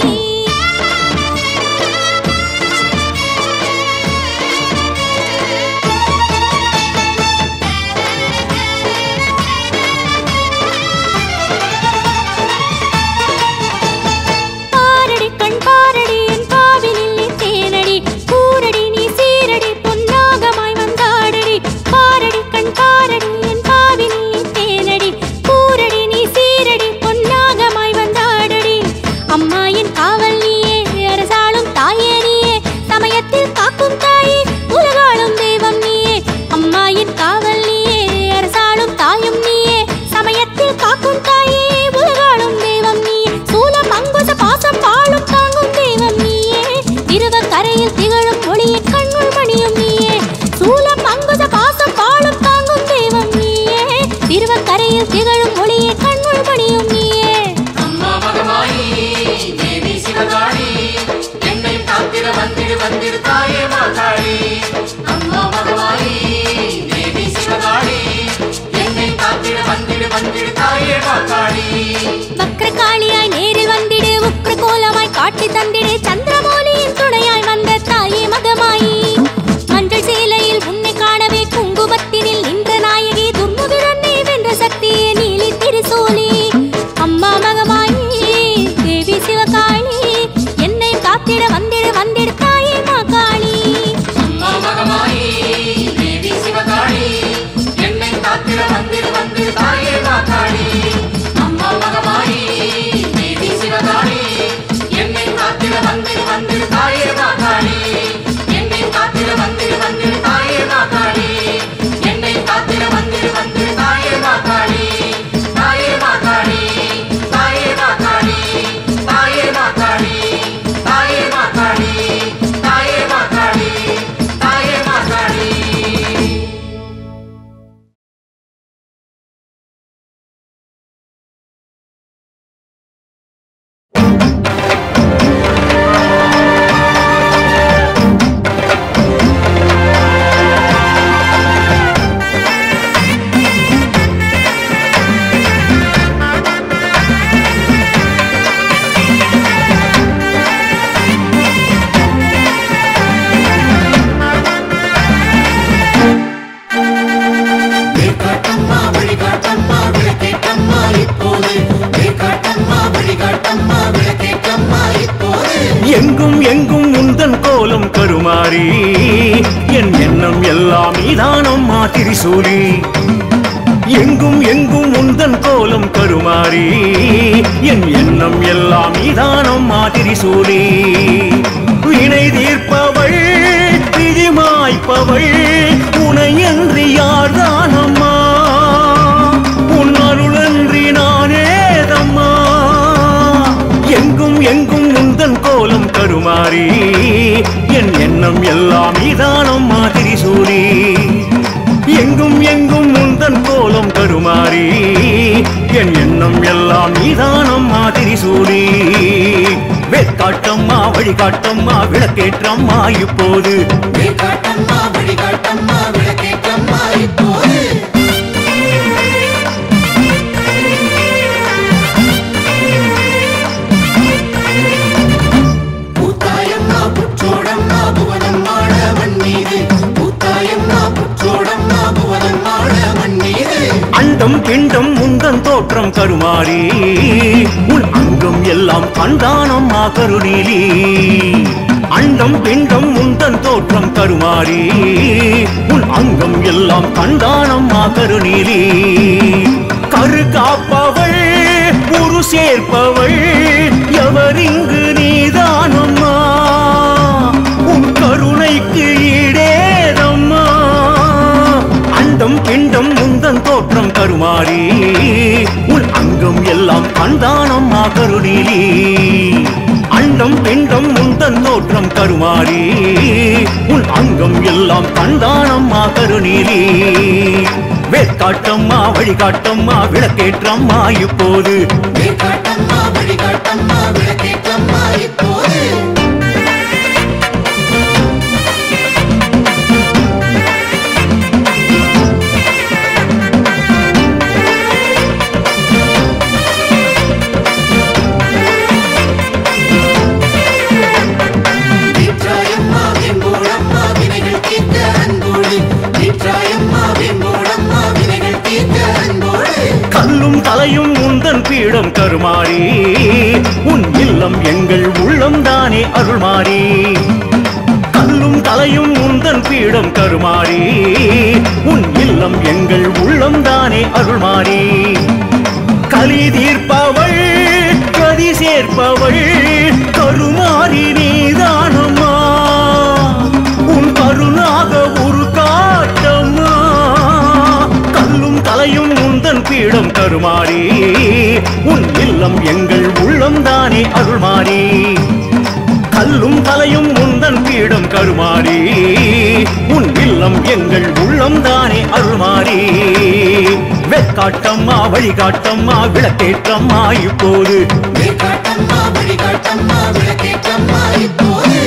பாரடி கண் பாரடி என் பாவினில் நீ தேனடி கூரடி நீ சீரடி பொன்னாகமாய் வந்தாடடி பாரடி கண் பாரடி என் பாவினில் நீ தேனடி கூரடி நீ சீரடி பொன்னாகமாய் வந்தாடடி அம்மா என் காவல் நீயே அரசாளும் தாயே நீயே சமயத்தில் காக்கும் தாயே உலகாளும் தெய்வம் நீயே அம்மா என் காவல் நீயே அரசாளும் தாயும் நீயே சமயத்தில் காக்கும் தாயே உலகாளும் தெய்வம் நீயே சூலம் அங்குச பாசம் பாழும் தாங்கும் தெய்வம் நீயே திருவ கரையில் திகழும் ஒளியின் கண்ணுள் மணியும் நீயே சூலம் அங்குச பாசம் பாழும் தாங்கும் தெய்வம் நீயே திருவ கரையில் திகழும் ஒளியின் கண்ணுள் மணியும் நீயே அம்மா மகமாயி தேவி சிவகாளி என்னை காத்திட வந்திடு வந்திடு தாயே மாகாளி அம்மா மகமாயி தேவி சிவகாளி என்னை காத்திட வந்திடு வந்திடு தாயே மாகாளி வக்ரகாளியாய் நேரில் வந்திடு உக்ர கோலமாய் காட்சி தந்திடு சந்திரமௌலியின் துணையாய் வந்த தாயே மகமாயி மஞ்சள் சேலையில் உன்னை காணவே குங்குமத்தினில் நின்ற நாயகி துர்முகிரன்னை வென்ற சக்தியே நீலி திரிசூலி அம்மா மகமாயி தேவி சிவகாளி என்னை காத்திட வந்திடு வந்திடு தாயே மாகாளி அம்மா மகமாயி தேவி சிவகாளி என்னை காத்திட வந்திடு வந்திடு தாயே மாகாளி அம்மா எங்கும் எங்கும் உந்தன் கோலம் கருமாறி என் எண்ணம் எல்லாம் நீதானம்மா திரிசூலி எங்கும் எங்கும் உந்தன் கோலம் கருமாறி என் எண்ணம் எல்லாம் நீதானம்மா திரிசூலி வினை தீர்ப்பவள் விதிமாய்ப்பவள் உனையன்றி யார்தானம்மா உன் அருளன்றி நானேதம்மா எங்கும் எங்கும் உந்தன் கோலம் கருமாறி என் எண்ணம் எல்லாம் நீதானம் மாதிரி சூரி எங்கும் எங்கும் உந்தன் கோலம் கருமாறி என் எண்ணம் எல்லாம் நீதானம் மாதிரி சூரி வேற்காட்டம்மா வழிகாட்டம்மா விளக்கேற்றம்மா இப்போது காட்டம்மா வழிகாட்டம்மா விளக்கேற்றம்மா இப்போது பூத்தாயம்மா புற்றோடம்மா புவனம் மாட மண் மீது பூத்தாயம்மா புற்றோடம்மா புவனம் மாட மண் மீது அண்டம் பிண்டம் முந்தன் தோற்றம் கருமாறி உன் அங்கம் எல்லாம் கண்டானம்மா கருணீலி அண்டம் பிண்டம் முந்தன் தோற்றம் கருமாறி உன் அங்கம் எல்லாம் கண்டானம்மா கருணீலி கரு காப்பவள் உரு சேர்ப்பவள் எவரிங்கு நீதானம்மா உன் கருணைக்கு ஈடேதம்மா அண்டம் பிண்டம் முந்தன் தோற்றம் கருமாறி உன் அங்கம் எல்லாம் கண்டானம்மா கருணீலி அண்டம் பிண்டம் முந்தன் தோற்றம் கருமாறி உன் அங்கம் எல்லாம் கண்டானம்மா கருணீலி வேற்காட்டம்மா வழிகாட்டம்மா விளக்கேற்றம்மா இப்போது காட்டம்மா வழிகாட்டம்மா விளக்கேற்றம்மா இப்போது வீற்றாயம்மா வெம்போடம்மா வினைகள் தீர்த்த அன்போடு வீற்றாயம்மா வெம்போடம்மா வினைகள் தீர்த்த அன்போடு கல்லும் தலையும் உந்தன் பீடம் கருமாறி உன் இல்லம் எங்கள் உள்ளம் தானே அருள்மாறி கல்லும் தலையும் உந்தன் பீடம் கருமாறி உன் இல்லம் எங்கள் உள்ளம் தானே அருள்மாறி கலி தீர்ப்பவள் கதி சேர்ப்பவள் கருமாறி நீதானம்மா உன் கருணாக ஒரு காட்டம்மா கல்லும் தலையும் உந்தன் பீடம் கருமாறி உன் இல்லம் எங்கள் உள்ளம் தானே அருள்மாறி கல்லும் தலையும் உந்தன் பீடம் கருமாறி உன் இல்லம் எங்கள் உள்ளம் தானே அருள்மாறி வெக்காட்டம்மா வழிகாட்டம்மா விளக்கேற்றம்மா இப்போது காட்டம்மா வழிகாட்டம்மா விளக்கேற்றம்மா இப்போது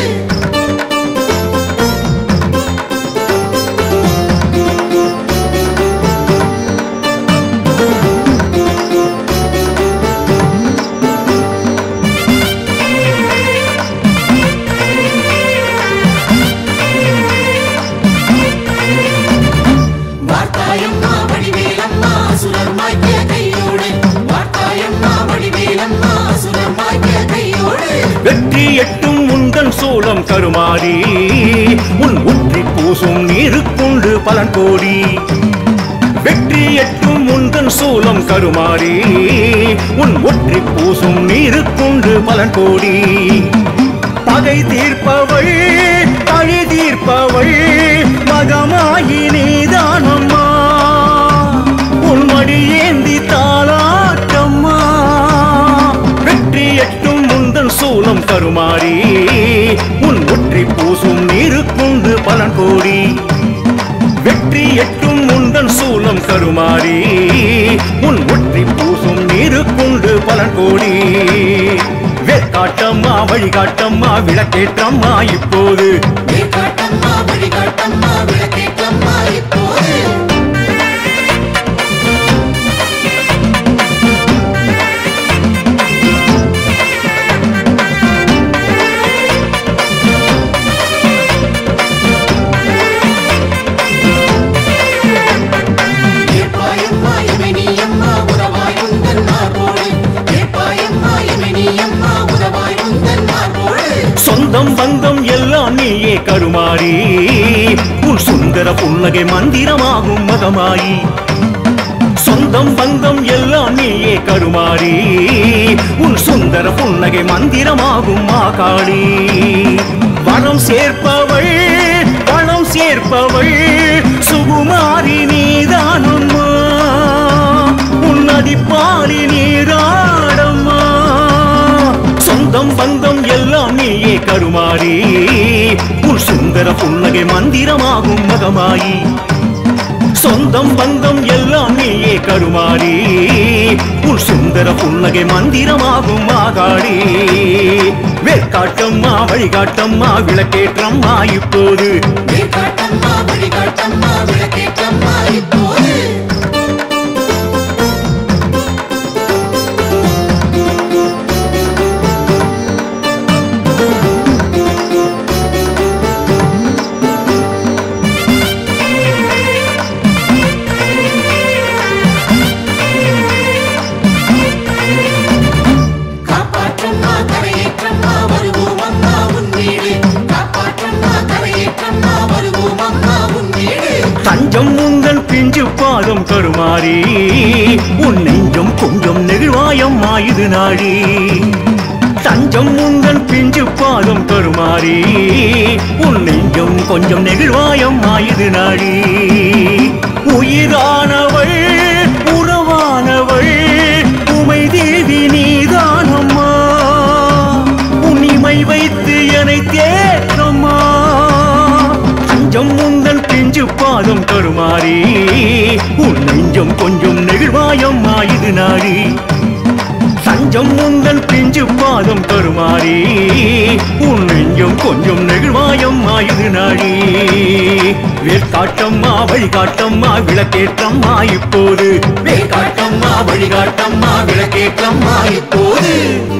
வார்த்தாயம்மா வடிவேலம்மா அசுரர் மாய்க்க கையோடு வார்த்தாயம்மா வடிவேலம்மா அசுரர் மாய்க்க கையோடு வெற்றி எட்டும் உந்தன் சூலம் கருமாறி உன் உற்றி பூசும் நீருக்குண்டு பலன் கோடி வெற்றி எட்டும் உந்தன் சூலம் கருமாறி உன் ஒற்றி பூசும் நீருக்குண்டு பலன் கோடி பகை தீர்ப்பவள் பழி தீர்ப்பவள் மகமாயி நீதானம்மா உன் மடி ஏந்தி தாளாட்டம்மா வெற்றி எட்டும் முந்தன் சூலம் கருமாறி உன் ஒற்றி பூசும் நீருக்குண்டு பலன் கோடி வெற்றி எட்டும் முந்தன் சூலம் கருமாறி உன் ஒற்றி பூசும் நீருக்குண்டு பலன் கோடி வேற்காட்டம்மா வழிகாட்டம்மா விளக்கேற்றம்மா இப்போது காட்டம்மா வழிகாட்டம்மா விளக்கேற்றம்மா இப்போது ஏப்பாயம்மா எமனியம்மா உறவாய் உந்தன் மார்போடு ஏப்பாயம்மா எமனியம்மா உறவாய் உந்தன் மார்போடு சொந்த சொந்தம் பந்தம் எல்லாம் நீயே கருமாறி உன் சுந்தர புன்னகை மந்திரமாகும் மகமாயி சொந்தம் பந்தம் எல்லாம் நீயே கருமாறி உன் சுந்தர புன்னகை மந்திரமாகும் மாகாளி வனம் சேர்ப்பவள் வனம் சேர்ப்பவள் சுகுமாரி நீதானம்மா உன்னதி பாலி நீராடம்மா சொந்தம் பந்தம் எல்லாம் நீயே கருமாறி உன் சுந்தர புன்னகை மந்திரமாகும் மகமாயி சொந்தம் பந்தம் எல்லாம் நீயே கருமாறி உன் சுந்தர புன்னகை மந்திரமாகும் மாகாடி வேற்காட்டம்மா வழிகாட்டம்மா விளக்கேற்றம்மா இப்போது வேற்காட்டம்மா வழிகாட்டம்மா விளக்கேற்றம்மா இப்போது காப்பாற்றம்மா கரையேற்றம்மா வருவோம் அம்மா உன் வீடு காப்பாற்றம்மா கரையேற்றம்மா வருவோம் அம்மா உன் வீடு தஞ்சம் உந்தன் பிஞ்சு பாதம் கருமாறி உன் நெஞ்சம் கொஞ்சம் நெகிழ்வாயம்மா இது நாடி தஞ்சம் உந்தன் பிஞ்சு பாதம் கருமாறி உன் நெஞ்சம் கொஞ்சம் நெகிழ்வாயம்மா இது நாடி உயிரானவள் உறவானவள் உமை தேவி நீதானம்மா உன் இமை வைத்து என்னை தேற்றம்மா அஞ்சம் உந்தன் பிஞ்சு பாதம் கருமாறி உன் நெஞ்சம் கொஞ்சம் நெகிழ்வாயம்மா இது நாடி சஞ்சம் உந்தன் பிஞ்சு பாதம் கருமாறி உன் நெஞ்சம் கொஞ்சம் நெகிழ்வாயம்மா இது நாடி வேற்காட்டம்மா வழிகாட்டம்மா விளக்கேற்றம்மா இப்போது வேற்காட்டம்மா வழிகாட்டம்மா விளக்கேற்றம்மா இப்போது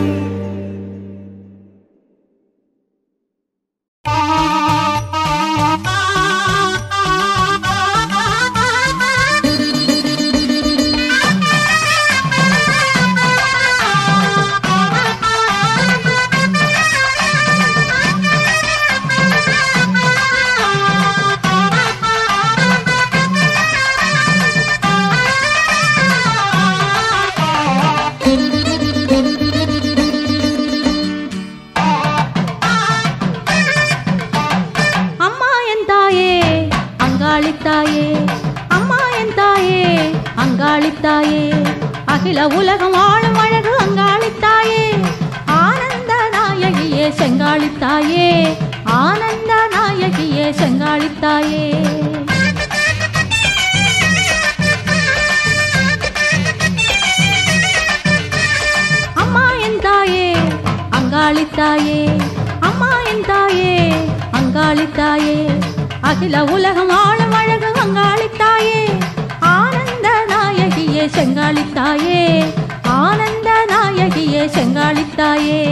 அம்மா என் தாயே அங்காளித்தாயே அம்மா என் தாயே அங்காளித்தாயே அகில உலகம் ஆளும் அழகு அங்காளித்தாயே ஆனந்த நாயகியே செங்காளித்தாயே ஆனந்த நாயகியே செங்காளித்தாயே அம்மா என் தாயே அங்காளித்தாயே அம்மா என் தாயே அங்காளித்தாயே அகில உலகம் ஆளும் அழகு அங்காளித்தாயே ஆனந்த நாயகியே செங்காளித்தாயே ஆனந்த நாயகியே செங்காளித்தாயே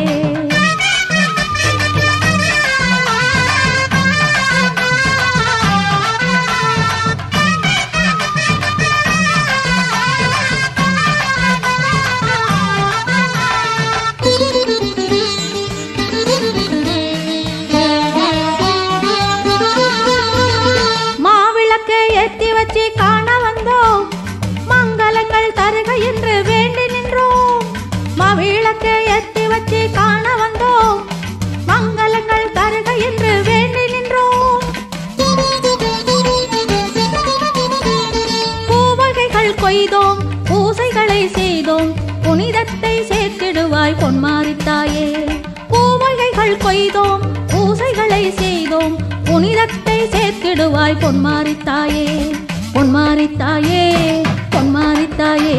மாவிளக்கை ஏத்தி வச்சு காண வந்தோம் மங்களங்கள் தருக என்று வேண்டி நின்றோம் மாவிளக்கை ஏத்தி வச்சு காண வந்தோம் மங்களங்கள் தருக என்று வேண்டி நின்றோம் பூவகைகள் கொய்தோம் பூசைகளை செய்தோம் புனிதத்தை சேர்த்திடுவாய் பொன்மாரித்தாயே பூவகைகள் கொய்தோம் பூசைகளை செய்தோம் புனிதத்தை சேர்த்திடுவாய் பொன்மாரித்தாயே பொன்மாரித்தாயே பொன்மாரித்தாயே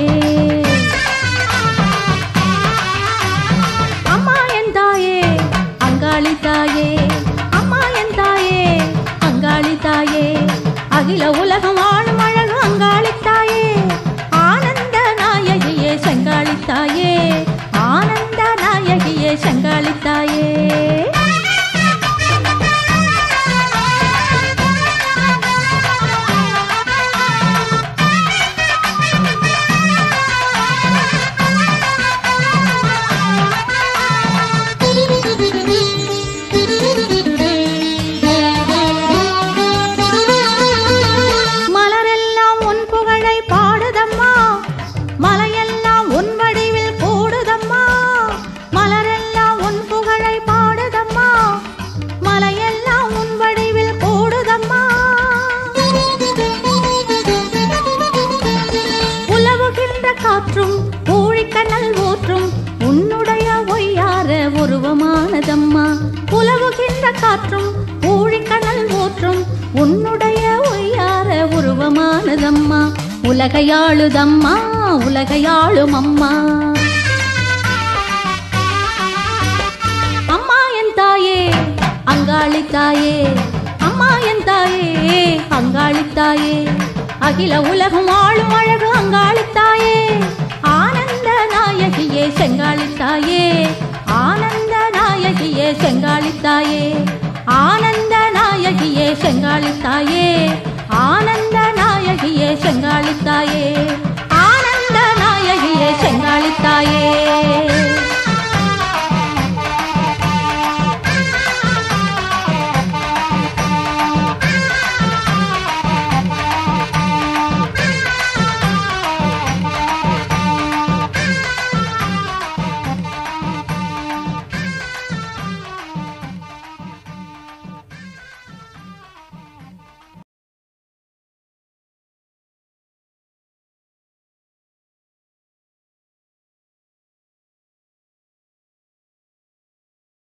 அம்மா என் தாயே அங்காளி தாயே அம்மா என் தாயே அங்காளி தாயே அகில உலகம் ஆளும் அழகு அங்காளி தாயே ஆனந்த நாயகியே செங்காளி தாயே ஆனந்த நாயகியே செங்காளி தாயே உலகையாளுதம்மா உலகையாளும் அம்மா அம்மா என் தாயே அங்காளி தாயே அம்மா என் தாயே அங்காளி தாயே அகில உலகம் ஆளும் அழகு அங்காளி தாயே ஆனந்த நாயகியே செங்காளி தாயே ஆனந்த நாயகியே செங்காளி தாயே ஆனந்த நாயகியே செங்காளி தாயே ஆனந்த நாயகியே செங்காளி தாயே